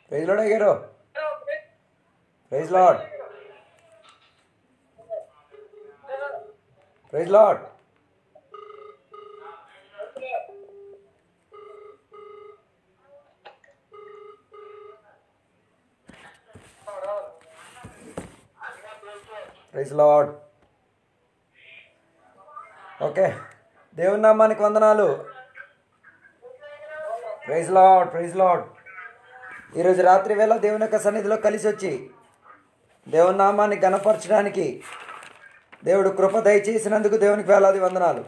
Praise lord అయ్యారు praise lord praise lord praise lord okay దేవుని నామానికి వందనాలు ప్రైజ్ లాడ్ ప్రైజ్ లాడ్ ఈరోజు రాత్రి వేళ దేవుని యొక్క సన్నిధిలో కలిసి వచ్చి దేవుని నామాన్ని గణపరచడానికి దేవుడు కృప దయచేసినందుకు దేవునికి వేలాది వందనాలు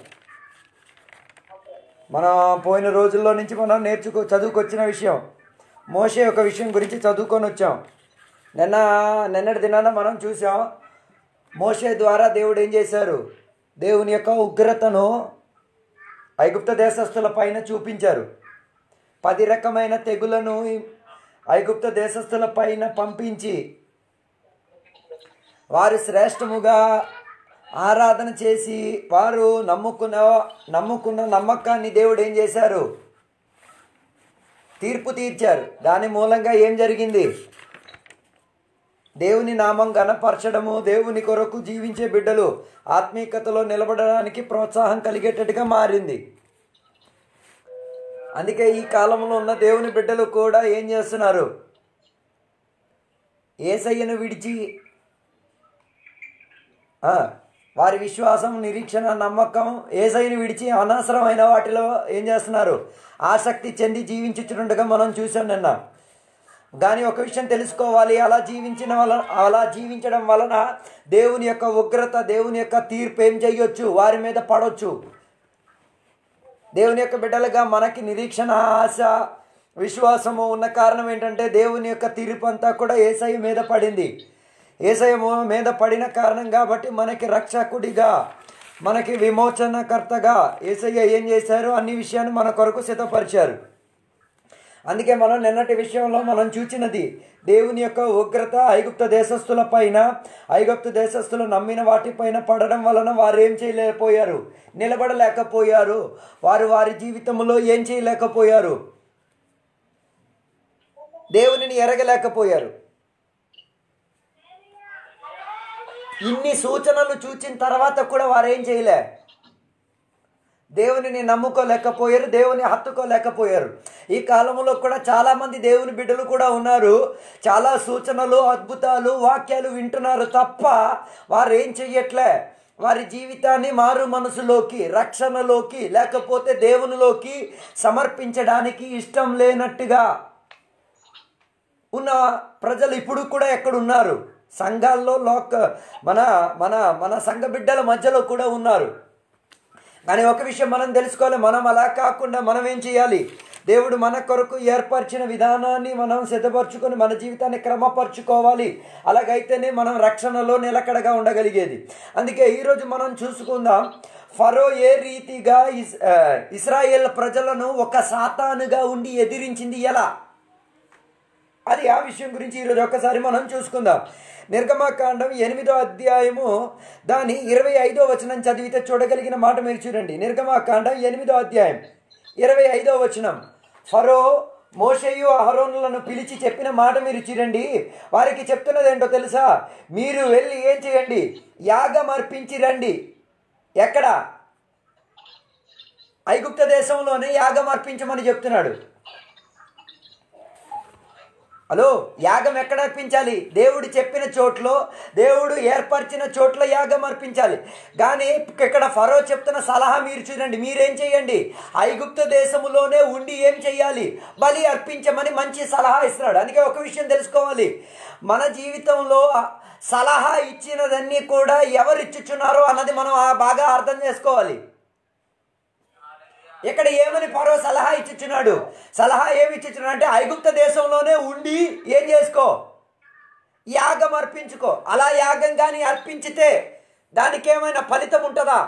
మనం పోయిన రోజుల్లో నుంచి మనం నేర్చుకో చదువుకొచ్చిన విషయం మోషే ఒక విషయం గురించి చదువుకొని వచ్చాం నిన్న నిన్నటి దినాన మనం చూసాం మోషే ద్వారా దేవుడు ఏం చేశారు దేవుని యొక్క ఉగ్రతను ఐగుప్త దేశస్తుల పైన చూపించారు పది రకమైన తెగులను ఐగుప్త దేశస్తుల పైన పంపించి వారు శ్రేష్టముగా ఆరాధన చేసి వారు నమ్ముకున్న నమ్ముకున్న నమ్మకాన్ని దేవుడు ఏం చేశారు తీర్పు తీర్చారు దాని మూలంగా ఏం జరిగింది దేవుని నామం గణపరచడము దేవుని కొరకు జీవించే బిడ్డలు ఆత్మీయతలో నిలబడడానికి ప్రోత్సాహం కలిగేటట్టుగా మారింది అందుకే ఈ కాలంలో ఉన్న దేవుని బిడ్డలు కూడా ఏం చేస్తున్నారు ఏసయ్యను విడిచి ఆ, వారి విశ్వాసం నిరీక్షణ నమ్మకం ఏసైని విడిచి అనవసరమైన వాటిలో ఏం చేస్తున్నారు ఆసక్తి చెంది జీవించుచుండగా మనం చూసాం నిన్న కానీ ఒక విషయం తెలుసుకోవాలి అలా జీవించిన వలన అలా జీవించడం వలన దేవుని యొక్క ఉగ్రత దేవుని యొక్క తీర్పు ఏం చేయొచ్చు వారి మీద పడవచ్చు దేవుని యొక్క బిడ్డలుగా మనకి నిరీక్షణ ఆశ విశ్వాసము ఉన్న కారణం ఏంటంటే దేవుని యొక్క తీర్పు అంతా కూడా ఏసఐ మీద పడింది ఏసఐ మో- మీద పడిన కారణం కాబట్టి మనకి రక్షకుడిగా మనకి విమోచనకర్తగా ఏసయ్య ఏం చేశారు అన్ని విషయాన్ని మన కొరకు సిద్ధపరిచారు అందుకే మనం నిన్నటి విషయంలో మనం చూచినది దేవుని యొక్క ఉగ్రత ఐగుప్త దేశస్తుల పైన ఐగుప్త దేశస్తులు నమ్మిన వాటిపైన పడడం వలన వారు ఏం చేయలేకపోయారు నిలబడలేకపోయారు వారు వారి జీవితంలో ఏం చేయలేకపోయారు దేవునిని ఎరగలేకపోయారు ఇన్ని సూచనలు చూచిన తర్వాత కూడా వారు ఏం చేయలే దేవునిని నమ్ముకోలేకపోయారు దేవుని హత్తుకోలేకపోయారు ఈ కాలంలో కూడా చాలామంది దేవుని బిడ్డలు కూడా ఉన్నారు చాలా సూచనలు అద్భుతాలు వాక్యాలు వింటున్నారు తప్ప వారు ఏం చెయ్యట్లే వారి జీవితాన్ని మారు మనసులోకి రక్షణలోకి లేకపోతే దేవునిలోకి సమర్పించడానికి ఇష్టం లేనట్టుగా ఉన్న ప్రజలు ఇప్పుడు కూడా ఎక్కడ ఉన్నారు సంఘాల్లో లోక మన మన మన సంఘ బిడ్డల మధ్యలో కూడా ఉన్నారు కానీ ఒక విషయం మనం తెలుసుకోవాలి మనం అలా కాకుండా మనం ఏం చేయాలి దేవుడు మన కొరకు ఏర్పరిచిన విధానాన్ని మనం సిద్ధపరచుకొని మన జీవితాన్ని క్రమపరచుకోవాలి అలాగైతేనే మనం రక్షణలో నిలకడగా ఉండగలిగేది అందుకే ఈరోజు మనం చూసుకుందాం ఫరో ఏ రీతిగా ఇస్ ఆ, ఇస్రాయేల్ ప్రజలను ఒక సాతానుగా ఉండి ఎదిరించింది ఎలా అది ఆ విషయం గురించి ఈరోజు ఒక్కసారి మనం చూసుకుందాం నిర్గమాకాండం ఎనిమిదో అధ్యాయము దాని ఇరవై ఐదో వచనం చదివితే చూడగలిగిన మాట మీరు చూడండి నిర్గమాకాండం ఎనిమిదో అధ్యాయం ఇరవై ఐదో వచనం ఫరో మోషయు అహరోనులను పిలిచి చెప్పిన మాట మీరు చూడండి వారికి చెప్తున్నది ఏంటో తెలుసా మీరు వెళ్ళి ఏం చేయండి యాగం అర్పించి రండి ఎక్కడ ఐగుప్త దేశంలోనే యాగం అర్పించమని చెప్తున్నాడు హలో యాగం ఎక్కడ అర్పించాలి దేవుడు చెప్పిన చోట్లో దేవుడు ఏర్పరిచిన చోట్ల యాగం అర్పించాలి కానీ ఇక్కడ ఫరో చెప్తున్న సలహా మీరు చూడండి మీరేం చేయండి ఐగుప్త దేశములోనే ఉండి ఏం చేయాలి బలి అర్పించమని మంచి సలహా ఇస్తున్నాడు అందుకే ఒక విషయం తెలుసుకోవాలి మన జీవితంలో సలహా ఇచ్చినదన్నీ కూడా ఎవరు ఇచ్చుచున్నారో అన్నది మనం ఆ బాగా అర్థం చేసుకోవాలి ఇక్కడ ఏమని పరో సలహా ఇచ్చుచున్నాడు సలహా ఏమి ఇచ్చుచున్నాడు అంటే ఐగుప్త దేశంలోనే ఉండి ఏం చేసుకో యాగం అర్పించుకో అలా యాగం కానీ అర్పించితే దానికి ఏమైనా ఫలితం ఉంటుందా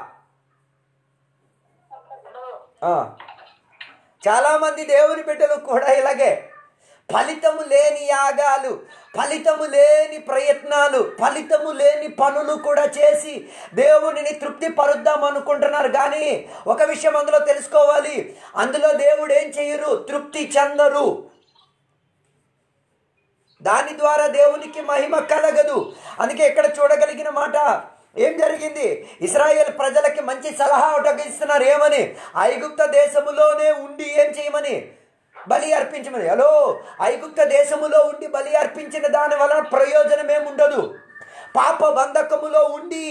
ఆ. చాలామంది దేవుని బిడ్డలు కూడా ఇలాగే ఫలితము లేని యాగాలు ఫలితము లేని ప్రయత్నాలు ఫలితము లేని పనులు కూడా చేసి దేవునిని తృప్తి పరుద్దాం అనుకుంటున్నారు కానీ ఒక విషయం అందులో తెలుసుకోవాలి అందులో దేవుడు ఏం చేయరు తృప్తి చెందరు దాని ద్వారా దేవునికి మహిమ కలగదు అందుకే ఇక్కడ చూడగలిగిన మాట ఏం జరిగింది ఇస్రాయేల్ ప్రజలకి మంచి సలహా ఒకటి ఇస్తున్నారు ఏమని ఐగుప్త దేశములోనే ఉండి ఏం చేయమని బలి అర్పించమని హలో ఐగుప్త దేశములో ఉండి బలి అర్పించిన దాని వలన ప్రయోజనం ఏముండదు పాప బంధకములో ఉండి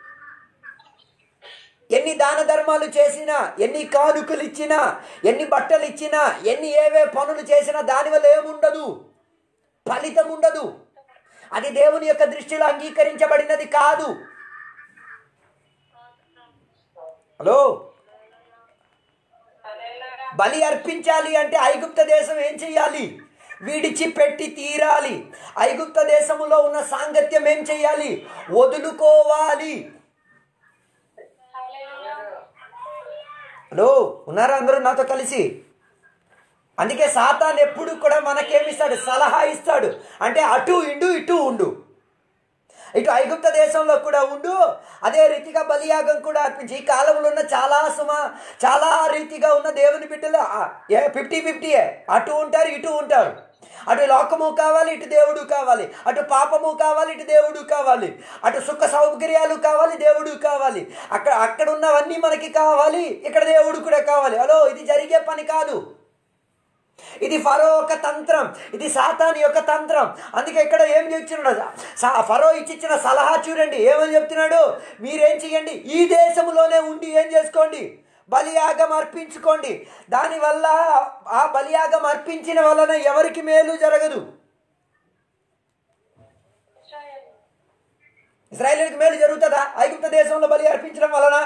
ఎన్ని దాన ధర్మాలు చేసినా ఎన్ని కానుకలు ఇచ్చినా ఎన్ని బట్టలు ఇచ్చినా ఎన్ని ఏవే పనులు చేసినా దానివల్ల ఏముండదు ఫలితం ఉండదు అది దేవుని యొక్క దృష్టిలో అంగీకరించబడినది కాదు హలో బలి అర్పించాలి అంటే ఐగుప్త దేశం ఏం చెయ్యాలి విడిచి పెట్టి తీరాలి ఐగుప్త దేశములో ఉన్న సాంగత్యం ఏం చెయ్యాలి వదులుకోవాలి హలో ఉన్నారా అందరూ నాతో కలిసి అందుకే సాతాన్ ఎప్పుడు కూడా మనకేమిస్తాడు సలహా ఇస్తాడు అంటే అటు ఇండు ఇటు ఉండు ఇటు ఐగుప్త దేశంలో కూడా ఉండు అదే రీతిగా బలియాగం కూడా అర్పించి ఈ కాలంలో ఉన్న చాలా సుమ చాలా రీతిగా ఉన్న దేవుని బిడ్డలు ఆ, ఏ ఫిఫ్టీ ఫిఫ్టీయే అటు ఉంటారు ఇటు ఉంటారు అటు లోకము కావాలి ఇటు దేవుడు కావాలి అటు పాపము కావాలి ఇటు దేవుడు కావాలి అటు సుఖ సౌకర్యాలు కావాలి దేవుడు కావాలి అక్కడ అక్కడ ఉన్నవన్నీ మనకి కావాలి ఇక్కడ దేవుడు కూడా కావాలి హలో ఇది జరిగే పని కాదు ఇది ఫరో ఒక తంత్రం ఇది సాతాని యొక్క తంత్రం అందుకే ఇక్కడ ఏం చెప్తున్నాడు సా- ఫరో ఇచ్చిచ్చిన సలహా చూడండి ఏమని చెప్తున్నాడు మీరేం చేయండి ఈ దేశంలోనే ఉండి ఏం చేసుకోండి బలియాగం అర్పించుకోండి దానివల్ల ఆ బలియాగం అర్పించిన వలన ఎవరికి మేలు జరగదు ఇస్రాయేలీలకు మేలు జరుగుతుందా ఐగుప్త దేశంలో బలి అర్పించడం వలన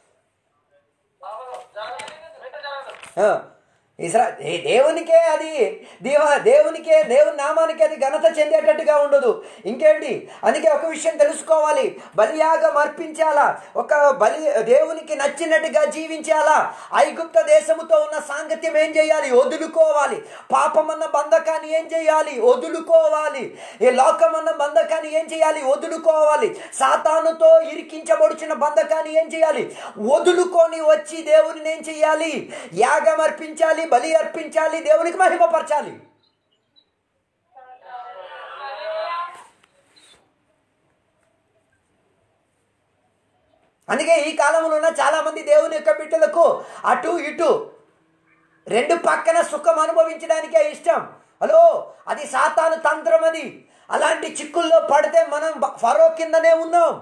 ఆ, ఇస్రా ఏ దేవునికే అది దేవ దేవునికే దేవుని నామానికి అది ఘనత చెందేటట్టుగా ఉండదు ఇంకేంటి అందుకే ఒక విషయం తెలుసుకోవాలి బలియాగం అర్పించాలా ఒక బలి దేవునికి నచ్చినట్టుగా జీవించాలా ఐగుప్త దేశముతో ఉన్న సాంగత్యం ఏం చేయాలి వదులుకోవాలి పాపమన్న బంధకాన్ని ఏం చేయాలి వదులుకోవాలి ఈ లోకమన్న బంధకాన్ని ఏం చేయాలి వదులుకోవాలి సాతానుతో ఇరికించబడుచున్న బంధకాన్ని ఏం చేయాలి వదులుకొని వచ్చి దేవుని ఏం చేయాలి యాగం అర్పించాలి బలి అర్పించాలి దేవునికి మహిమపరచాలి అందుకే ఈ కాలంలో ఉన్న చాలా మంది దేవుని యొక్క బిడ్డలకు అటు ఇటు రెండు పక్కన సుఖం అనుభవించడానికే ఇష్టం హలో అది సాతాను తంత్రం అది అలాంటి చిక్కుల్లో పడితే మనం బ- ఫరో కిందనే ఉన్నాం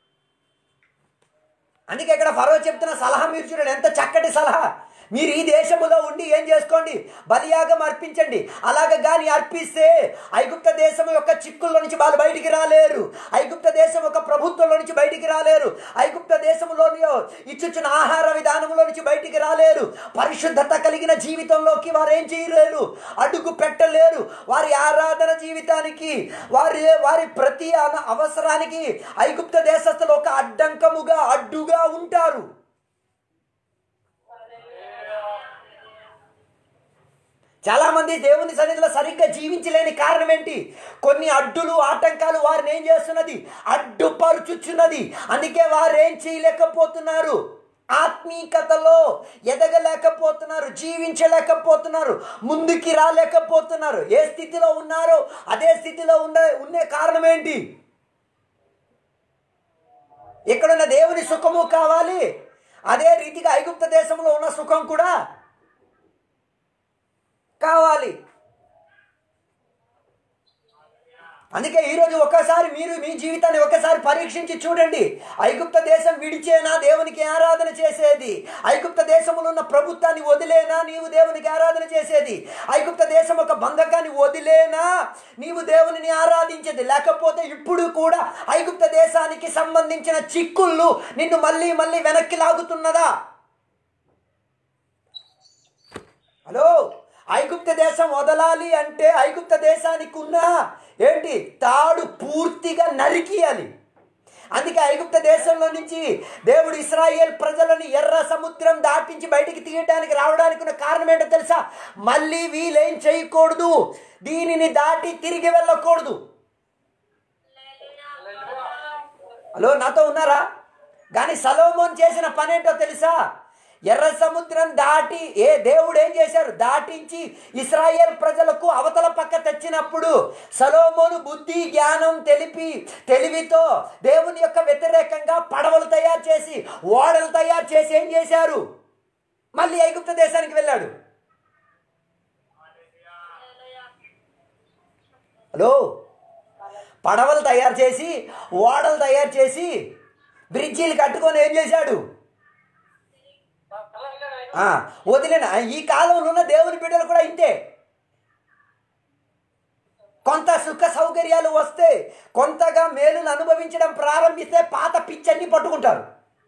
అందుకే ఇక్కడ ఫరో చెప్తున్న సలహా మీరు చూడండి ఎంత చక్కటి సలహా మీరు ఈ దేశములో ఉండి ఏం చేసుకోండి బలియాగం అర్పించండి అలాగ గాని అర్పిస్తే ఐగుప్త దేశం యొక్క చిక్కుల్లో నుంచి వాళ్ళు బయటికి రాలేరు ఐగుప్త దేశం యొక్క ప్రభుత్వంలో నుంచి బయటికి రాలేరు ఐగుప్త దేశంలోని ఇచ్చుచున్న ఆహార విధానంలో నుంచి బయటికి రాలేరు పరిశుద్ధత కలిగిన జీవితంలోకి వారు ఏం చేయలేరు అడుగు పెట్టలేరు వారి ఆరాధన జీవితానికి వారి వారి ప్రతి అన- అవసరానికి ఐగుప్త దేశస్తులు ఒక అడ్డంకముగా అడ్డుగా ఉంటారు చాలా మంది దేవుని సన్నిధిలో సరిగ్గా జీవించలేని కారణం ఏంటి కొన్ని అడ్డులు ఆటంకాలు వారిని ఏం చేస్తున్నది అడ్డుపరుచుచున్నది అందుకే వారు ఏం చేయలేకపోతున్నారు ఆత్మీకతలో ఎదగలేకపోతున్నారు జీవించలేకపోతున్నారు ముందుకి రాలేకపోతున్నారు ఏ స్థితిలో ఉన్నారో అదే స్థితిలో ఉండే ఉండే కారణం ఏంటి ఎక్కడున్న దేవుని సుఖము కావాలి అదే రీతిగా ఐగుప్త దేశంలో ఉన్న సుఖం కూడా కావాలి అందుకే ఈరోజు ఒకసారి మీరు మీ జీవితాన్ని ఒకసారి పరీక్షించి చూడండి ఐగుప్త దేశం విడిచేనా దేవునికి ఆరాధన చేసేది ఐగుప్త దేశంలో ఉన్న ప్రభుత్వాన్ని వదిలేనా నీవు దేవునికి ఆరాధన చేసేది ఐగుప్త దేశం ఒక బంధకాన్ని వదిలేనా నీవు దేవునిని ఆరాధించేది లేకపోతే ఇప్పుడు కూడా ఐగుప్త దేశానికి సంబంధించిన చిక్కుళ్ళు నిన్ను మళ్ళీ మళ్ళీ వెనక్కి లాగుతున్నదా హలో ఐగుప్త దేశం వదలాలి అంటే ఐగుప్త దేశానికి ఉన్న ఏంటి తాడు పూర్తిగా నరికియాలి అందుకే ఐగుప్త దేశంలో నుంచి దేవుడు ఇస్రాయేల్ ప్రజలను ఎర్ర సముద్రం దాటించి బయటికి తీయడానికి రావడానికి ఉన్న కారణం ఏంటో తెలుసా మళ్ళీ వీళ్ళేం చేయకూడదు దీనిని దాటి తిరిగి వెళ్ళకూడదు హలో నాతో ఉన్నారా కానీ సలోమోన్ చేసిన పనేంటో తెలుసా ఎర్ర సముద్రం దాటి ఏ దేవుడు ఏం చేశారు దాటించి ఇస్రాయేల్ ప్రజలకు అవతల పక్క తెచ్చినప్పుడు సలోమోను బుద్ధి జ్ఞానం తెలిపి తెలివితో దేవుని యొక్క వ్యతిరేకంగా పడవలు తయారు చేసి ఓడలు తయారు చేసి ఏం చేశారు మళ్ళీ ఐగుప్త దేశానికి వెళ్ళాడు హలో పడవలు తయారు చేసి ఓడలు తయారు చేసి బ్రిడ్జీలు కట్టుకొని ఏం చేశాడు ఆ, వదిలేన ఈ కాలంలో ఉన్న దేవుని బిడ్డలు కూడా ఇంతే కొంత సుఖ సౌకర్యాలు వస్తే కొంతగా మేలును అనుభవించడం ప్రారంభిస్తే పాత పిచ్చన్ని పట్టుకుంటారు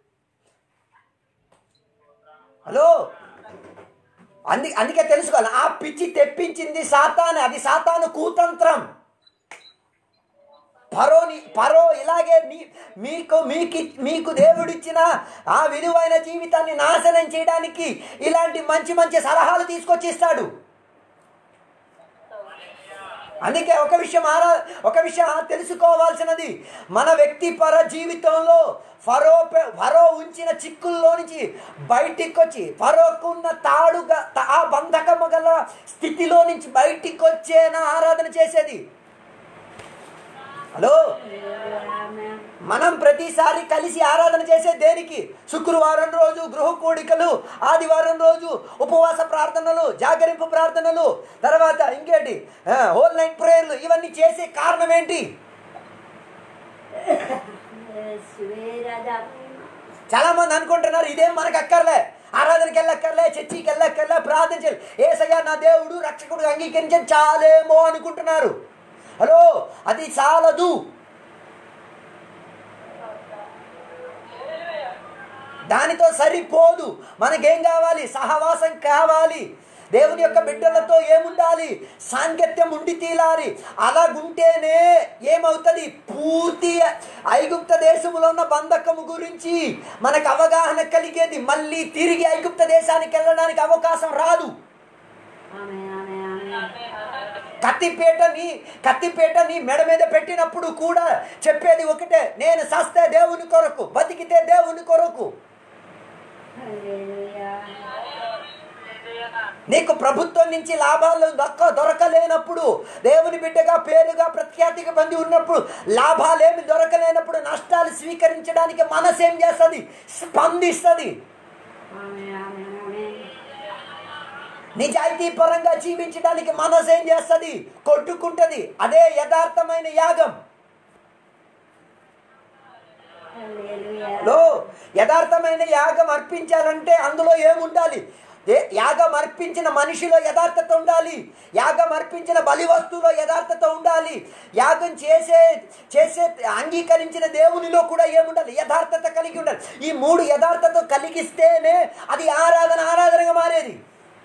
హలో అంది అందుకే తెలుసుకోవాలి ఆ పిచ్చి తెప్పించింది సాతాను అది సాతాను కూతంత్రం పరోని పరో ఇలాగే నీ మీకు మీకు మీకు దేవుడిచ్చిన ఆ విలువైన జీవితాన్ని నాశనం చేయడానికి ఇలాంటి మంచి మంచి సలహాలు తీసుకొచ్చి ఇస్తాడు అందుకే ఒక విషయం ఆరా ఒక విషయం తెలుసుకోవాల్సినది మన వ్యక్తిపర జీవితంలో ఫరో పె- ఫరో ఉంచిన చిక్కుల్లో నుంచి బయటికి వచ్చి ఫరోకున్న తాడుగా తా- ఆ బంధకము గల స్థితిలో నుంచి బయటికి వచ్చేనా ఆరాధన చేసేది హలో మనం ప్రతిసారి కలిసి ఆరాధన చేసే దేనికి శుక్రవారం రోజు గృహ కూడికలు ఆదివారం రోజు ఉపవాస ప్రార్థనలు జాగరింపు ప్రార్థనలు తర్వాత ఇంకేంటి హోల్ నైట్ ప్రేయర్లు ఇవన్నీ చేసే కారణం ఏంటి చాలా మంది అనుకుంటున్నారు ఇదేం మనకు అక్కర్లే ఆరాధనకి వెళ్ళక్కర్లే చర్చికి వెళ్ళక్కర్లే ప్రార్థన చేయాలి ఏసయ్యా నా దేవుడు రక్షకుడు అంగీకరించే చాలేమో అనుకుంటున్నారు హలో అది చాలదు దానితో సరిపోదు మనకేం కావాలి సహవాసం కావాలి దేవుని యొక్క బిడ్డలతో ఏముండాలి సాంగత్యం ఉండి తీలాలి అలాగుంటేనే ఏమవుతుంది పూర్తి ఐగుప్త దేశంలో ఉన్న బంధకము గురించి మనకు అవగాహన కలిగేది మళ్ళీ తిరిగి ఐగుప్త దేశానికి వెళ్ళడానికి అవకాశం రాదు కత్తిపేటని కత్తిపేటని మెడ మీద పెట్టినప్పుడు కూడా చెప్పేది ఒకటే నేను సస్తే దేవుని కొరకు బతికితే దేవుని కొరకు నీకు ప్రభుత్వం నుంచి లాభాలు దక్క దొరకలేనప్పుడు దేవుని బిడ్డగా పేరుగా ప్రఖ్యాతిగా పొంది ఉన్నప్పుడు లాభాలేమి దొరకలేనప్పుడు నష్టాలు స్వీకరించడానికి మనసేం చేస్తుంది స్పందిస్తుంది నిజాయితీ పరంగా జీవించడానికి మనసు ఏం చేస్తుంది కొట్టుకుంటది అదే యథార్థమైన యాగం లో యథార్థమైన యాగం అర్పించాలంటే అందులో ఏముండాలి ఏ- యాగం అర్పించిన మనిషిలో యథార్థత ఉండాలి యాగం అర్పించిన బలి వస్తువులో యథార్థత ఉండాలి యాగం చేసే చేసే అంగీకరించిన దేవునిలో కూడా ఏముండాలి యథార్థత కలిగి ఉండాలి ఈ మూడు యథార్థత కలిగిస్తేనే అది ఆరాధన ఆరాధనగా మారేది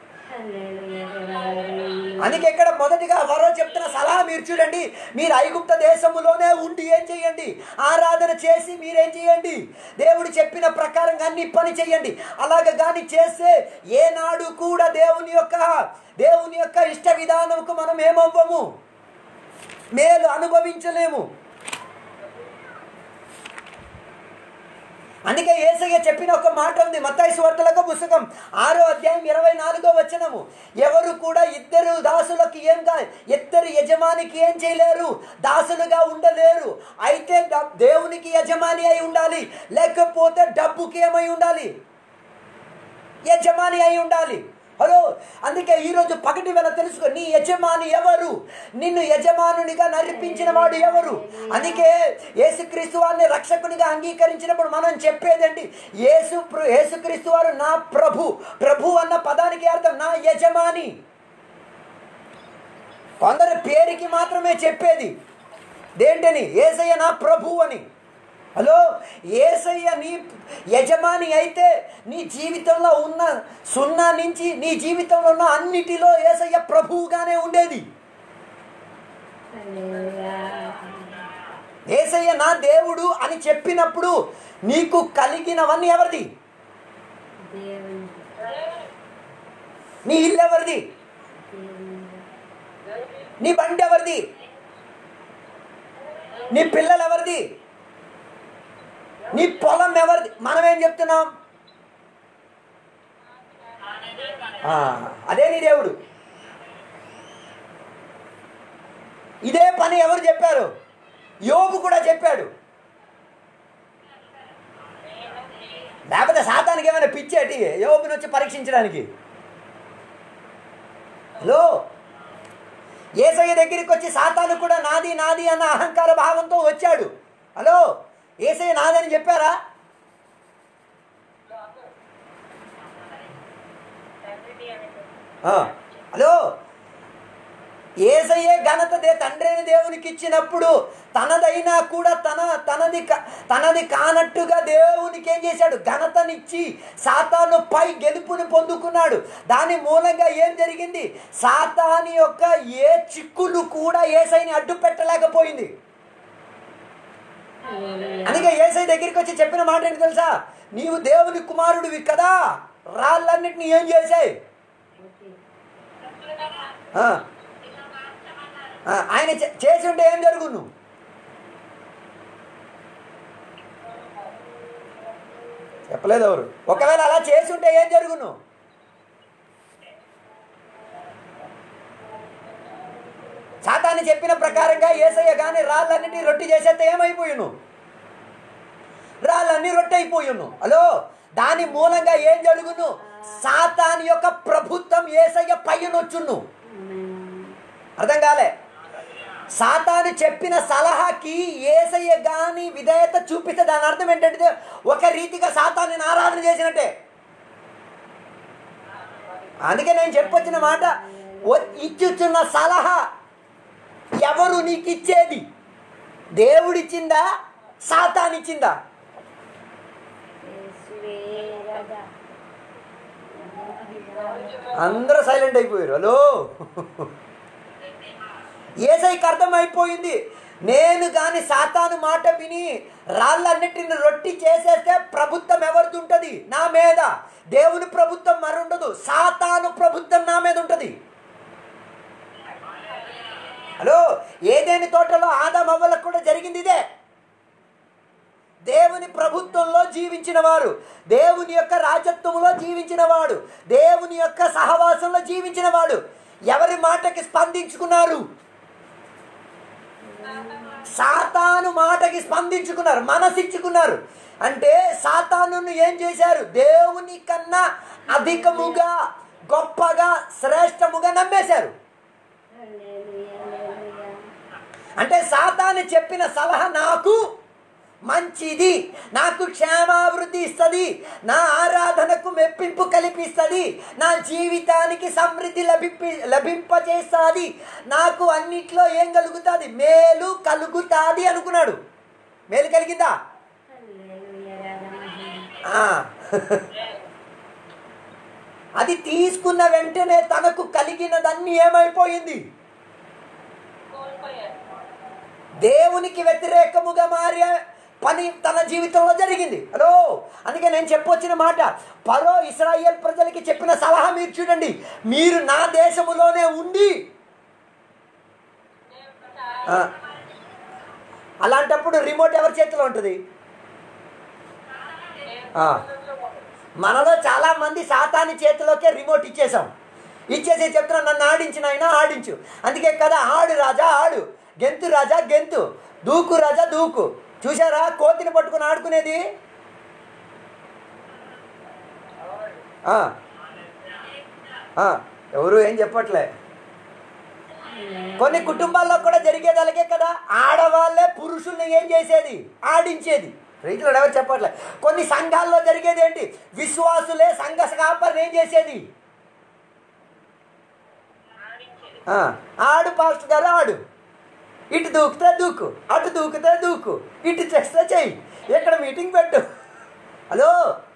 అందుకే ఇక్కడ మొదటిగా వరో చెప్తున్న సలహా మీరు చూడండి మీరు ఐగుప్త దేశములోనే ఉండి ఏం చేయండి ఆరాధన చేసి మీరేం చేయండి దేవుడు చెప్పిన ప్రకారంగా అన్ని పని చేయండి అలాగ కానీ చేస్తే ఏనాడు కూడా దేవుని యొక్క దేవుని యొక్క ఇష్ట విధానంకు మనం ఏమవ్వము మేలు అనుభవించలేము అందుకే ఏసయ్య చెప్పిన ఒక మాట ఉంది మత్తాయి సువార్తలకు పుస్తకం ఆరో అధ్యాయం ఇరవై నాలుగో వచనము ఎవరు కూడా ఇద్దరు దాసులకు ఏం కా ఇద్దరు యజమానికి ఏం చేయలేరు దాసులుగా ఉండలేరు అయితే ద- దేవునికి యజమాని అయి ఉండాలి లేకపోతే డబ్బుకి ఏమై ఉండాలి యజమాని అయి ఉండాలి హలో అందుకే ఈరోజు పగటి వేళ తెలుసుకో నీ యజమాని ఎవరు నిన్ను యజమానునిగా నడిపించిన వాడు ఎవరు అందుకే యేసుక్రీస్తు వారిని రక్షకునిగా అంగీకరించినప్పుడు మనం చెప్పేదండి యేసు ప్ర- యేసుక్రీస్తు వారు నా ప్రభు ప్రభు అన్న పదానికి అర్థం నా యజమాని కొందరు పేరుకి మాత్రమే చెప్పేది దేంటని ఏసయ్య నా ప్రభు అని హలో ఏసయ్య నీ యజమాని అయితే నీ జీవితంలో ఉన్న సున్నా నుంచి నీ జీవితంలో ఉన్న అన్నిటిలో ఏసయ్య ప్రభువుగానే ఉండేది ఏసయ్య నా దేవుడు అని చెప్పినప్పుడు నీకు కలిగినవన్నీ ఎవరిది నీ ఇల్లు ఎవరిది నీ బండి ఎవరిది నీ పిల్లలు ఎవరిది నీ పొలం ఎవరిది మనం ఏం చెప్తున్నాం ఆ, అదే నీ దేవుడు ఇదే పని ఎవరు చెప్పారు యోగు కూడా చెప్పాడు లేకపోతే సాతానికి ఏమైనా పిచ్చేటి యోగుని వచ్చి పరీక్షించడానికి హలో ఏసయ్య దగ్గరికి వచ్చి సాతాను కూడా నాది నాది అన్న అహంకార భావంతో వచ్చాడు హలో ఏసయ్య నాదని చెప్పారా ఆ, హలో ఏసయ్యే ఘనత దే తండ్రి అయిన దేవునికి ఇచ్చినప్పుడు తనదైనా కూడా తన తనది కా- తనది కానట్టుగా దేవునికి ఏం చేశాడు ఘనతనిచ్చి సాతాను పై గెలుపుని పొందుకున్నాడు దాని మూలంగా ఏం జరిగింది సాతాని యొక్క ఏ చిక్కులు కూడా ఏసైని అడ్డు పెట్టలేకపోయింది అందుకే ఏసై దగ్గరికి వచ్చి చెప్పిన మాట ఏంటి తెలుసా నీవు దేవుని కుమారుడివి కదా రాళ్ళన్నిటిని ఏం చేశాయి ఆ, ఆ, ఆయన చే- చేసి ఉంటే ఏం జరుగును చెప్పలేదు ఎవరు ఒకవేళ అలా చేసి ఉంటే ఏం జరుగును సాతాన్ని చెప్పిన ప్రకారంగా ఏసయ్య కానీ రాళ్ళన్నిటి రొట్టి చేసేస్తే ఏమైపోయాను రాళ్ళన్నీ రొట్టె అయిపోయాను హలో దాని మూలంగా ఏం జరుగును సాతాని యొక్క ప్రభుత్వం ఏసయ్య పైనొచ్చును అర్థం కాలే సాతాను చెప్పిన సలహాకి ఏసయ్య గాని విధేయత చూపిస్తే దాని అర్థం ఏంటంటే ఒక రీతిగా సాతాన్ని ఆరాధన చేసినట్టే అందుకే నేను చెప్పొచ్చిన మాట వ- ఇచ్చుచున్న సలహా ఎవరు నీకు ఇచ్చేది దేవుడిచ్చిందా సాతానిచ్చిందా అందరూ సైలెంట్ అయిపోయారు హలో ఏసైకి అర్థమైపోయింది నేను కానీ సాతాను మాట విని రాళ్ళన్నిటిని రొట్టి చేసేస్తే ప్రభుత్వం ఎవరిది ఉంటుంది నా మీద దేవుని ప్రభుత్వం మరి ఉండదు సాతాను ప్రభుత్వం నా మీద ఉంటుంది హలో ఏదేని తోటలో ఆదాం అవ్వలకు కూడా జరిగింది ఇదే దేవుని ప్రభుత్వంలో జీవించిన వారు దేవుని యొక్క రాజత్వంలో జీవించిన వాడు దేవుని యొక్క సహవాసంలో జీవించిన వాడు ఎవరి మాటకి స్పందించుకున్నారు సాతాను మాటకి స్పందించుకున్నారు మనసిచ్చుకున్నారు అంటే సాతానును ఏం చేశారు దేవుని కన్నా అధికముగా గొప్పగా శ్రేష్టముగా నమ్మేశారు అంటే సాతాను చెప్పిన సలహా నాకు మంచిది నాకు క్షేమాభివృద్ధి ఇస్తుంది నా ఆరాధనకు మెప్పింపు కల్పిస్తుంది నా జీవితానికి సమృద్ధి లభింపి లభింపజేస్తుంది నాకు అన్నిట్లో ఏం కలుగుతుంది మేలు కలుగుతుంది అనుకున్నాడు మేలు కలిగిందా ఆ. అది తీసుకున్న వెంటనే తనకు కలిగినదన్నీ ఏమైపోయింది దేవునికి వ్యతిరేకముగా మారే పని తన జీవితంలో జరిగింది హలో అందుకే నేను చెప్పొచ్చిన మాట పరో ఇస్రాయేల్ ప్రజలకి చెప్పిన సలహా మీరు చూడండి మీరు నా దేశములోనే ఉండి ఆ, అలాంటప్పుడు రిమోట్ ఎవరి చేతిలో ఉంటుంది ఆ, మనలో చాలా మంది సాతాని చేతిలోకే రిమోట్ ఇచ్చేసాం ఇచ్చేసి చెప్తున్నా నన్ను ఆడించిన ఆయన ఆడించు అందుకే కదా ఆడు రాజా ఆడు గెంతు రాజా గెంతు దూకు రాజా దూకు చూసారా కోతిని పట్టుకుని ఆడుకునేది ఆ. ఆ, ఎవరు ఏం చెప్పట్లే కొన్ని కుటుంబాల్లో కూడా జరిగేది అలాగే కదా ఆడవాళ్ళే పురుషుల్ని ఏం చేసేది ఆడించేది రైతులు ఎవరు చెప్పట్లే కొన్ని సంఘాల్లో జరిగేది ఏంటి విశ్వాసులే సంఘ కాపరిని ఏం చేసేది ఆ, ఆడు పాస్టర్ గారు ఆడు ఇటు దూకితే దూకు అటు దూకితే దూకు ఇటు చేస్తే చెయ్యి ఇక్కడ మీటింగ్ పెట్టు హలో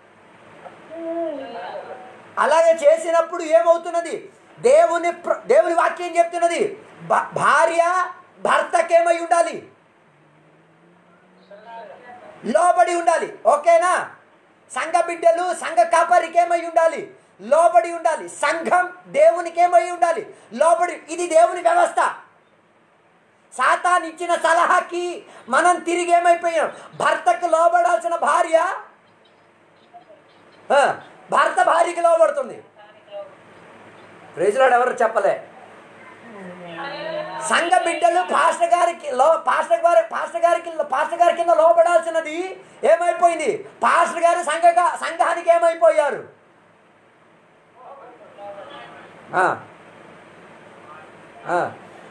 అలాగే చేసినప్పుడు ఏమవుతున్నది దేవుని ప్ర- దేవుని వాక్యం చెప్తున్నది భ- భార్య భర్తకేమై ఉండాలి లోబడి ఉండాలి ఓకేనా సంఘ బిడ్డలు సంఘ కాపరికేమై ఉండాలి లోబడి ఉండాలి సంఘం దేవునికేమై ఉండాలి లోబడి ఇది దేవుని వ్యవస్థ సాతాన్ ఇచ్చిన సలహాకి మనం తిరిగి ఏమైపోయాం భర్తకు లోబడాల్సిన భార్య ఆ, భర్త భార్యకి లోబడుతుంది ప్రైజ్లాడు ఎవరు చెప్పలే సంఘ బిడ్డలు పాస్టర్ గారికి లో పాస్టర్ గారి పాస్టర్ గారికి పాస్టర్ గారి కింద లోపడాల్సినది ఏమైపోయింది పాస్టర్ గారు సంఘ సంఘానికి ఏమైపోయారు ఆ. ఆ.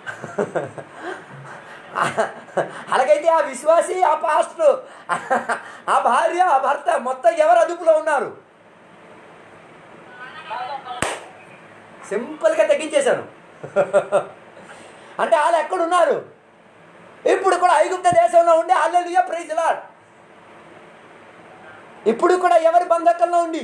అలాగైతే ఆ విశ్వాసి ఆ పాస్టర్ ఆ భార్య ఆ భర్త మొత్తం ఎవరు అదుపులో ఉన్నారు సింపుల్గా తగ్గించేశాను అంటే వాళ్ళు ఎక్కడున్నారు ఇప్పుడు కూడా ఐగుప్త దేశంలో ఉండి అల్లెలుయ ప్రైజ్ లాడ్ ఇప్పుడు కూడా ఎవరి బంధకంలో ఉండి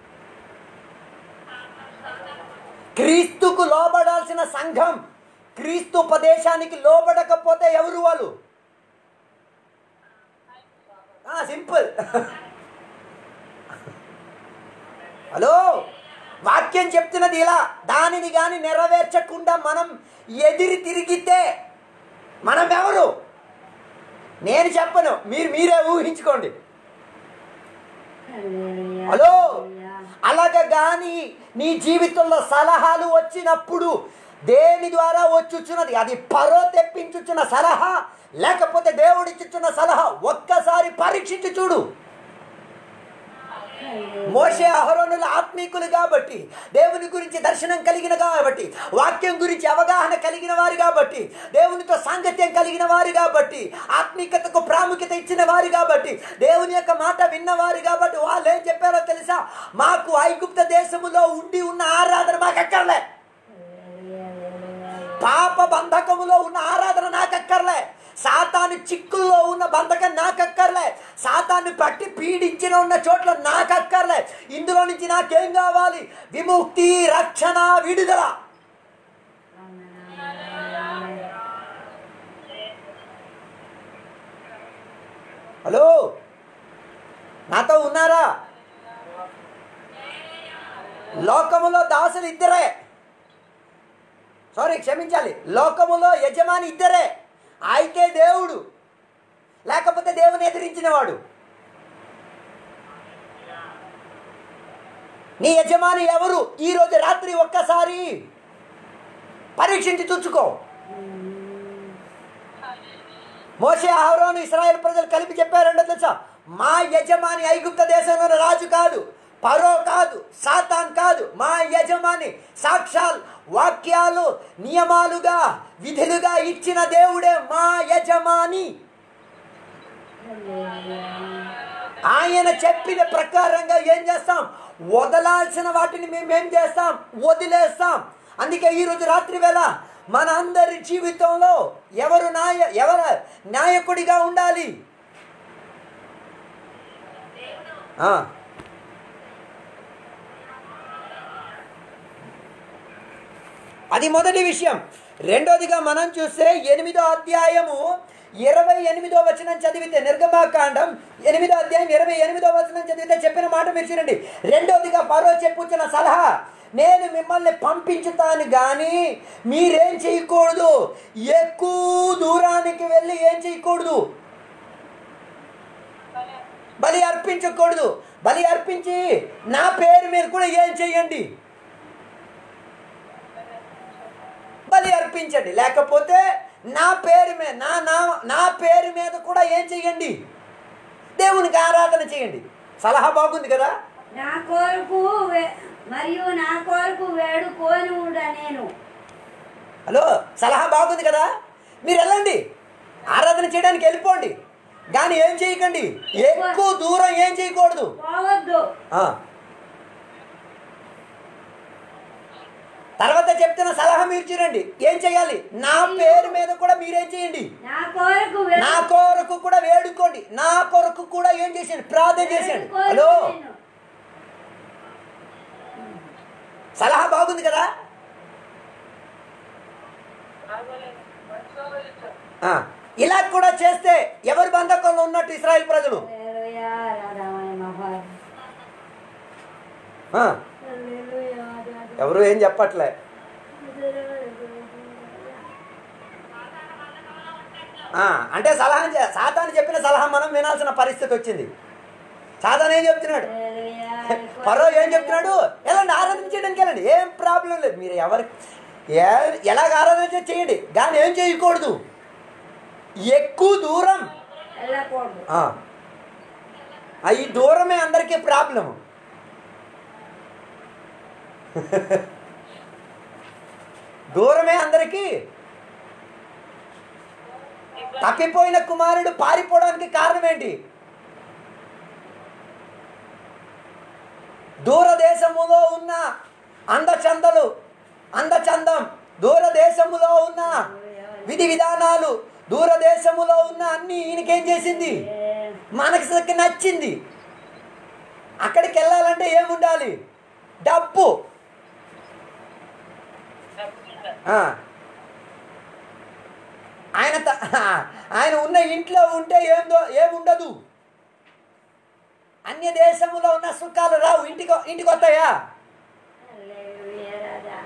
క్రీస్తుకు లోబడాల్సిన సంఘం క్రీస్తు ఉపదేశానికి లోబడకపోతే ఎవరు వాళ్ళు సింపుల్ హలో వాక్యం చెప్తున్నది ఇలా దానిని కానీ నెరవేర్చకుండా మనం ఎదిరి తిరిగితే మనం ఎవరు నేను చెప్పను మీరు మీరే ఊహించుకోండి హలో అలాగ కానీ నీ జీవితంలో సలహాలు వచ్చినప్పుడు దేని ద్వారా వచ్చుచున్నది అది పరో తెప్పించుచున్న సలహా లేకపోతే దేవుడిచ్చుచున్న సలహా ఒక్కసారి పరీక్షించి చూడు మోషే అహరోనుల ఆత్మీకులు కాబట్టి దేవుని గురించి దర్శనం కలిగిన కాబట్టి వాక్యం గురించి అవగాహన కలిగిన వారు కాబట్టి దేవునితో సాంగత్యం కలిగిన వారు కాబట్టి ఆత్మీకతకు ప్రాముఖ్యత ఇచ్చిన వారు కాబట్టి దేవుని యొక్క మాట విన్నవారు కాబట్టి వాళ్ళు ఏం చెప్పారో తెలుసా మాకు ఐగుప్త దేశములో ఉండి ఉన్న ఆరాధన మాకు అక్కర్లే పాప బంధకములో ఉన్న ఆరాధన నాకు అక్కర్లే సాతాను చిక్కుల్లో ఉన్న బంధకం నాకు అక్కర్లే సాతాన్ని పట్టి పీడించిన ఉన్న చోట్ల నాకు అక్కర్లే ఇందులో నుంచి నాకేం కావాలి విముక్తి రక్షణ విడుదల హలో నాతో ఉన్నారా లోకములో దాసులు ఇద్దరే సారీ క్షమించాలి లోకములో యజమాని ఇద్దరే అయితే దేవుడు లేకపోతే దేవుని ఎదిరించిన వాడు నీ యజమాని ఎవరు ఈరోజు రాత్రి ఒక్కసారి పరీక్షించి చూచుకో మోసే ఆహరోను ఇస్రాయేల్ ప్రజలు కలిపి చెప్పారంటే తెలుసా మా యజమాని ఐగుప్త దేశంలో రాజు కాదు పరో కాదు సాతాన్ కాదు మా యజమాని సాక్షాల్ వాక్యాలు నియమాలుగా విధులుగా ఇచ్చిన దేవుడే మా యజమాని ఆయన చెప్పిన ప్రకారంగా ఏం చేస్తాం వదలాల్సిన వాటిని మేము ఏం చేస్తాం వదిలేస్తాం అందుకే ఈరోజు రాత్రి వేళ మన అందరి జీవితంలో ఎవరు నాయ ఎవరు నాయకుడిగా ఉండాలి ఆ. అది మొదటి విషయం రెండోదిగా మనం చూస్తే ఎనిమిదో అధ్యాయము ఇరవై ఎనిమిదో వచనం చదివితే నిర్గమాకాండం ఎనిమిదో అధ్యాయం ఇరవై ఎనిమిదో వచనం చదివితే చెప్పిన మాట మీరు చూడండి రెండోదిగా పరో చెప్పుచ్చిన సలహా నేను మిమ్మల్ని పంపించుతాను కానీ మీరేం చేయకూడదు ఎక్కువ దూరానికి వెళ్ళి ఏం చేయకూడదు బలి అర్పించకూడదు బలి అర్పించి నా పేరు మీద కూడా ఏం చేయండి బలి అర్పించండి లేకపోతే నా పేరు మీద నా నా నా పేరు మీద కూడా ఏం చెయ్యండి దేవునికి ఆరాధన చేయండి సలహా బాగుంది కదా నా కొరకు వే- మరియు నా కొరకు వేడుకోనుడా నేను హలో సలహా బాగుంది కదా మీరు వెళ్ళండి ఆరాధన చేయడానికి వెళ్ళిపోండి కానీ ఏం చేయకండి ఎక్కువ దూరం ఏం చేయకూడదు పోవద్దు ఆ. తర్వాత చెప్తున్న సలహా మీరు చూడండి ఏం చేయాలి నా పేరు మీద కూడా మీరేం చేయండి నా కొరకు వే- నా కొరకు కూడా వేడుకోండి నా కొరకు కూడా ఏం చేసేయండి ప్రార్థన చేసేయండి వేడుకోను హలో నేను. సలహా బాగుంది కదా ఆ, ఇలా కూడా చేస్తే ఎవరి బంధకంలో ఉన్నట్టు ఇస్రాయల్ ప్రజలు హల్లెలూయా, రాధామణి మహా. ఆ, హల్లెలూయా, రాధా. ఎవరు ఏం చెప్పట్లే ఆ, అంటే సలహా చే- సాతాను చెప్పిన సలహా మనం వినాల్సిన పరిస్థితి వచ్చింది సాధారణ ఏం చెప్తున్నాడు పరో ఏం చెప్తున్నాడు వెళ్ళండి ఆరాధన చేయడానికి వెళ్ళండి ఏం ప్రాబ్లం లేదు మీరు ఎవరి ఏ- ఎలాగ ఆరాధన చేసి చేయండి కానీ ఏం చేయకూడదు ఎక్కువ దూరం వెళ్ళకూడదు ఆ. ఆ, ఈ దూరమే అందరికీ ప్రాబ్లము దూరమే అందరికీ తప్పిపోయిన కుమారుడు పారిపోవడానికి కారణం ఏంటి దూరదేశములో ఉన్న అందచందలు అందచందం దూరదేశములో ఉన్న విధి విధానాలు దూరదేశములో ఉన్న అన్ని ఈయనకేం చేసింది మనకి నచ్చింది అక్కడికి వెళ్ళాలంటే ఏముండాలి డబ్బు ఆ. ఆయన త- ఆయన ఉన్న ఇంట్లో ఉంటే ఏందో ఏముండదు అన్య దేశములో ఉన్న సుఖాలు రావు ఇంటికి ఇంటికి వస్తాయా హల్లెలూయా రాజా